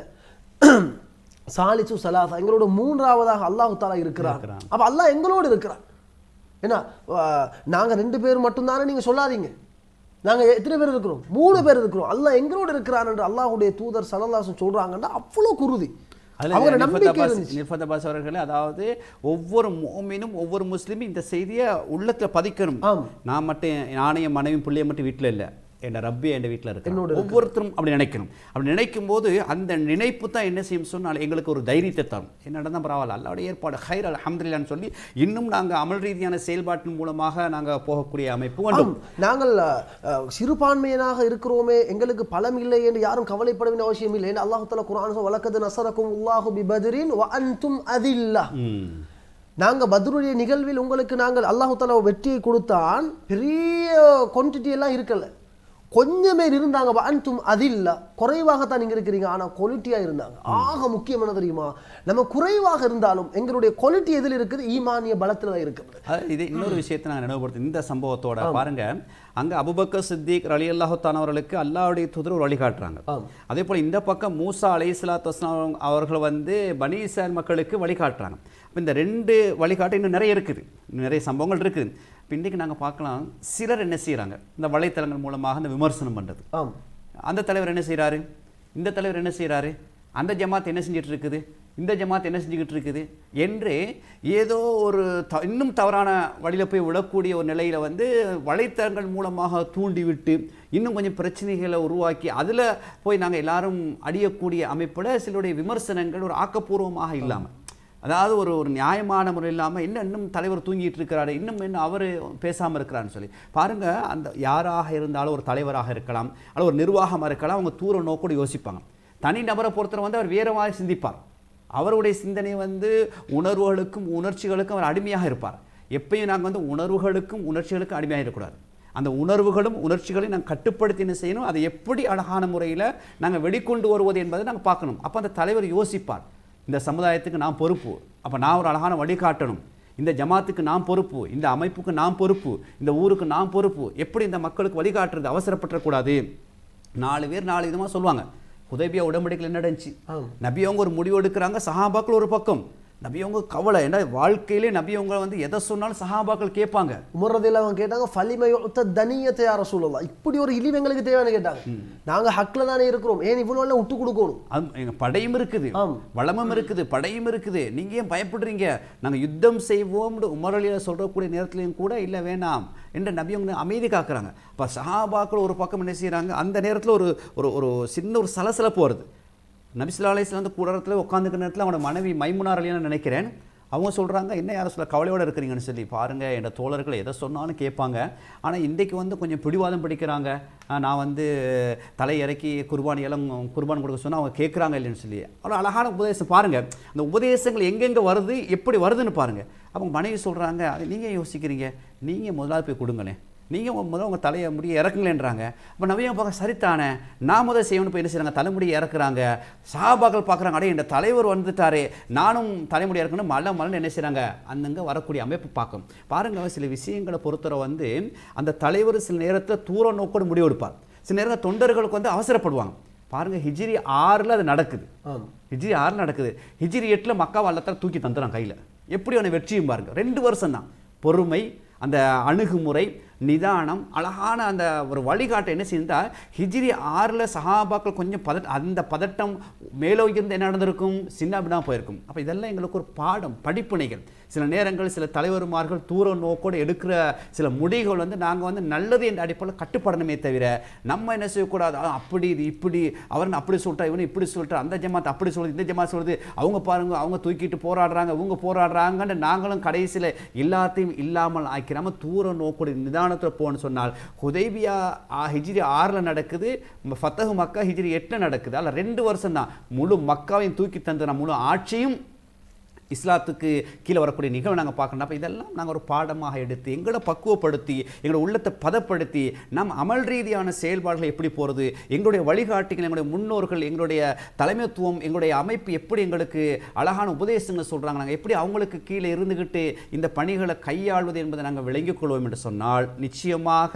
சாலிசு சலாசா எங்களோட மூன்றாவதாக அல்லாஹ் தாலா இருக்கிறார் இருக்கிறான். அப்ப அல்லாஹ் எங்களோடு இருக்கிறான் ஏன்னா ஆஹ், நாங்க ரெண்டு பேர் மட்டும்தானே நீங்க சொல்லாதீங்க நாங்க எத்தனை பேர் இருக்கிறோம் மூணு பேர் இருக்கிறோம் அல்லாஹ் எங்களோடு இருக்கிறான் என்று அல்லாஹ்வுடைய தூதர் சல்லல்லாஹு சொல்றாங்கன்னா அவ்வளவு குருதி அவங்க அதில் நம்பிக்கை இருந்துச்சு நிர்பத் அப்பாஸ் அவர்களே அதாவது ஒவ்வொரு மோமினும் ஒவ்வொரு முஸ்லீமும் இந்த செய்தியை உள்ளத்துல பதிக்கணும் ஆம். நான் மட்டும் நானே என் மனைவி பிள்ளைய மட்டும் வீட்டில் இல்லை என் ரப்பி என் வீட்டில் இருக்கு என்னோட ஒவ்வொருத்தரும் அப்படி நினைக்கணும் அப்படி நினைக்கும் போது அந்த நினைப்பு தான் என்ன செய்யும் சொன்னால் எங்களுக்கு ஒரு தைரியத்தை தரும் என்ன நடந்தால் பரவாயில்ல அல்லாவுடைய ஏற்பாடு ஹைர் அல்ஹம்துலில்லான்னு சொல்லி இன்னும் நாங்கள் அமல் ரீதியான செயல்பாட்டின் மூலமாக நாங்கள் போகக்கூடிய அமைப்பு வேண்டும் ஆம், நாங்கள் அஹ், சிறுபான்மையனாக இருக்கிறோமே எங்களுக்கு பலம் இல்லை என்று யாரும் கவலைப்பட வேண்டிய அவசியம் இல்லை ஏன்னா அல்லாஹ் தஆலா குர்ஆன் வழக்கது நசரக்கும் உல்லாஹு பி பத்ரின் வ அன்தும் அதில்லா ம். நாங்க பத்ருடைய நிகழ்வில் உங்களுக்கு நாங்கள் அல்லாஹ் தஆலா வெற்றியை கொடுத்தான் பெரிய குவான்டிட்டி எல்லாம் இருக்கல கொஞ்சமே இருந்தாங்க வ அன்தும் அதில்லா குறைவாகத்தான் நீங்க இருக்கிறீங்க ஆனா குவாலிட்டியா இருந்தாங்க ஆக முக்கியம் என்ன தெரியுமா நம்ம குறைவாக இருந்தாலும் எங்களுடைய குவாலிட்டி எதில் இருக்குது ஈமானிய பலத்துல தான் இருக்குது அது இது இன்னொரு விஷயத்தை நான் நினைவுபடுத்து இந்த சம்பவத்தோட பாருங்க அங்க அபுபக்கர் சித்திக் அலி அல்லாஹுத்தான் அவர்களுக்கு அல்லாஹ்வுடைய தூதர் ஒரு வழிகாட்டுறாங்க ஆம். அதே போல இந்த பக்கம் மூசா அலை சலாத்து அவர்கள் வந்து பனி இஸ்ராயல் மக்களுக்கு வழிகாட்டுறாங்க அப்ப இந்த ரெண்டு வழிகாட்டு இன்னும் நிறைய இருக்குது இன்னும் நிறைய சம்பவங்கள் இருக்குது இப்போ இன்றைக்கி நாங்கள் பார்க்கலாம் சிலர் என்ன செய்றாங்க இந்த வலைத்தளங்கள் மூலமாக இந்த விமர்சனம் பண்றது ஆம் அந்த தலைவர் என்ன செய்றாரு இந்த தலைவர் என்ன செய்றாரு அந்த ஜமாத் என்ன செஞ்சுட்டு இருக்குது இந்த ஜமாத் என்ன செஞ்சுக்கிட்டு இருக்குது என்று ஏதோ ஒரு த இன்னும் தவறான வழியில் போய் விழக்கூடிய ஒரு நிலையில் வந்து வலைத்தளங்கள் மூலமாக தூண்டிவிட்டு இன்னும் கொஞ்சம் பிரச்சனைகளை உருவாக்கி அதில் போய் நாங்கள் எல்லாரும் அடியக்கூடிய அமைப்பில் சிலருடைய விமர்சனங்கள் ஒரு ஆக்கப்பூர்வமாக இல்லாமல் அதாவது ஒரு ஒரு நியாயமான முறை இல்லாமல் இன்னும் இன்னும் தலைவர் தூங்கிட்டு இருக்கிறாரு இன்னும் இன்னும் அவர் பேசாமல் இருக்கிறான்னு சொல்லி பாருங்க அந்த யாராக இருந்தாலும் ஒரு தலைவராக இருக்கலாம் அல்லது ஒரு நிர்வாகமாக இருக்கலாம் அவங்க தூர நோக்கோடு யோசிப்பாங்க தனி நபரை பொறுத்தவரை வந்து அவர் வேற மாதிரி சிந்திப்பார் அவருடைய சிந்தனை வந்து உணர்வுகளுக்கும் உணர்ச்சிகளுக்கும் அவர் அடிமையாக இருப்பார் எப்பயும் நாங்கள் வந்து உணர்வுகளுக்கும் உணர்ச்சிகளுக்கும் அடிமையாக இருக்கக்கூடாது அந்த உணர்வுகளும் உணர்ச்சிகளையும் நாங்கள் கட்டுப்படுத்தி என்ன செய்யணும் அதை எப்படி அழகான முறையில் நாங்கள் வெளிக்கொண்டு வருவது என்பதை நாங்கள் பார்க்கணும் அப்போ அந்த தலைவர் யோசிப்பார் இந்த சமுதாயத்துக்கு நான் பொறுப்பு அப்போ நான் ஒரு அழகான வழிகாட்டணும் இந்த ஜமாத்துக்கு நான் பொறுப்பு இந்த அமைப்புக்கு நான் பொறுப்பு இந்த ஊருக்கு நான் பொறுப்பு எப்படி இந்த மக்களுக்கு வழிகாட்டுறது அவசரப்பட்டுறக்கூடாது நாலு பேர் நாலு விதமாக சொல்லுவாங்க ஹுதைபியா உடன்படிக்கையில் என்ன நடந்துச்சு ஆம். நபி அவங்க ஒரு முடிவு எடுக்கிறாங்க சஹாபாக்கள் ஒரு பக்கம் நபி அவங்க கவலை ஏன்னா வாழ்க்கையிலே நபி அவங்க வந்து எதை சொன்னாலும் சஹாபாக்கள் கேட்பாங்க உமர்றதில் அவங்க கேட்டாங்க ஃபலிமையொத்த தனியத்தை யார சொல்லலாம் இப்படி ஒரு இழிவு எங்களுக்கு தேவைன்னு கேட்டாங்க நாங்க ஹக்ல தானே இருக்கிறோம் ஏன் இவ்வளவு எல்லாம் விட்டு கொடுக்கணும் அது எங்க படையும் இருக்குது ஆம். வளமும் இருக்குது படையும் இருக்குது நீங்க ஏன் பயப்படுறீங்க நாங்க யுத்தம் செய்வோம்னு உமரலியில் சொல்லக்கூடிய நேரத்துலையும் கூட இல்லை வேணாம் என்று நபி அவங்க அமைதி காக்குறாங்க அப்ப சஹாபாக்கள் ஒரு பக்கம் என்ன செய்றாங்க அந்த நேரத்துல ஒரு ஒரு ஒரு சின்ன ஒரு சலசலப்பு வருது நபிசுல்லா அலைஹிஸ்ஸலாம் வந்து கூடத்தில் உட்காந்துக்கிற நேரத்தில் அவனோட மனைவி மைமுனார் அலியான்னு நினைக்கிறேன் அவங்க சொல்றாங்க என்ன யாரும் சொல்ல கவலையோட இருக்கிறீங்கன்னு சொல்லி பாருங்க என் தோழர்கள் எதை சொன்னாலும் கேட்பாங்க ஆனா இன்றைக்கு வந்து கொஞ்சம் பிடிவாதம் பிடிக்கிறாங்க ஆஹ் நான் வந்து தலை இறக்கி குர்பானி எல்லாம் குர்பான் கொடுக்க சொன்னா அவங்க கேட்குறாங்க இல்லைன்னு சொல்லி அவ்வளோ அழகான உபதேசம் பாருங்க அந்த உபதேசங்கள் எங்கெங்க வருது எப்படி வருதுன்னு பாருங்க அவங்க மனைவி சொல்றாங்க அது நீங்க யோசிக்கிறீங்க நீங்க முதலாவது போய் கொடுங்களேன் நீங்கள் முதல்ல உங்கள் தலையை முடிய இறக்குங்களேன்றாங்க அப்போ நவியம் பார்க்க சரித்தானே நான் முதல் செய்யணும் இப்போ என்ன செய்கிறாங்க தலைமுடி இறக்குறாங்க சாபாக்கள் பார்க்குறாங்க அடே இந்த தலைவர் வந்துட்டாரே நானும் தலைமுடி இறக்கணும் மல்ல மல்லன்னு என்ன செய்கிறாங்க அந்தங்க வரக்கூடிய அமைப்பு பார்க்கும் பாருங்க சில விஷயங்களை பொறுத்தவரை வந்து அந்த தலைவர் சில நேரத்தில் தூர நோக்கோடு முடிவெடுப்பார் சில நேரத்தில் தொண்டர்களுக்கு வந்து அவசரப்படுவாங்க பாருங்க ஹிஜ்ரி ஆறில் அது நடக்குது ஆம் ஹிஜ்ரி ஆறு நடக்குது ஹிஜ்ரி எட்டில் மக்கா வல்லத்தில் தூக்கி தந்துறான் கையில் எப்படி அவனை வெற்றியும் பாருங்க ரெண்டு வருஷம் தான் பொறுமை அந்த அணுகுமுறை நிதானம் அழகான அந்த ஒரு வழிகாட்டை என்ன செஞ்சா ஹிஜ்ரி ஆறில் சஹாபாக்கள் கொஞ்சம் பத அந்த பதட்டம் மேலோகிருந்து என்ன நடந்திருக்கும் சின்ன அப்படின்னா போயிருக்கும் அப்போ இதெல்லாம் எங்களுக்கு ஒரு பாடம் படிப்பினைகள் சில நேரங்கள் சில தலைவருமார்கள் தூர நோக்கோடு எடுக்கிற சில முடிவுகள் வந்து நாங்கள் வந்து நல்லது என்ற அடிப்படையில் கட்டுப்படணுமே தவிர நம்ம என்ன செய்யக்கூடாது "ஆ, அப்படி இது இப்படி அவன் அப்படி சொல்லிட்டா இவனு இப்படி சொல்லிட்டா அந்த ஜமாத் அப்படி சொல்லுது இந்த ஜமாத் சொல்லுது அவங்க பாருங்க அவங்க தூக்கிட்டு போராடுறாங்க இவங்க போராடுறாங்கன்னு நாங்களும் கடைசியில் எல்லாத்தையும் இல்லாமல் ஆக்கி நம்ம தூர நோக்கோடு நிதானத்தில் போன்னு சொன்னால் ஹுதைபியா ஆ, ஹிஜ்ரி ஆறில் நடக்குது ம- ஃபத்தஹு மக்கா ஹிஜ்ரி எட்டில் நடக்குது அதில் ரெண்டு வருஷம் தான் முழு மக்காவையும் தூக்கி தந்து முழு ஆட்சியும் இஸ்லாத்துக்கு கீழே வரக்கூடிய நிகழ்வு நாங்கள் பார்க்கணும் அப்போ இதெல்லாம் நாங்கள் ஒரு பாடமாக எடுத்து எங்களை பக்குவப்படுத்தி எங்களோட உள்ளத்தை பதப்படுத்தி நம் அமல் ரீதியான செயல்பாடுகள் எப்படி போகிறது எங்களுடைய வழிகாட்டிகள் எங்களுடைய முன்னோர்கள் எங்களுடைய தலைமைத்துவம் எங்களுடைய அமைப்பு எப்படி எங்களுக்கு அழகான உபதேசங்கள் சொல்கிறாங்க நாங்கள் எப்படி அவங்களுக்கு கீழே இருந்துக்கிட்டு இந்த பணிகளை கையாள்வது என்பதை நாங்கள் விளங்கிக் கொள்வோம் என்று சொன்னால் நிச்சயமாக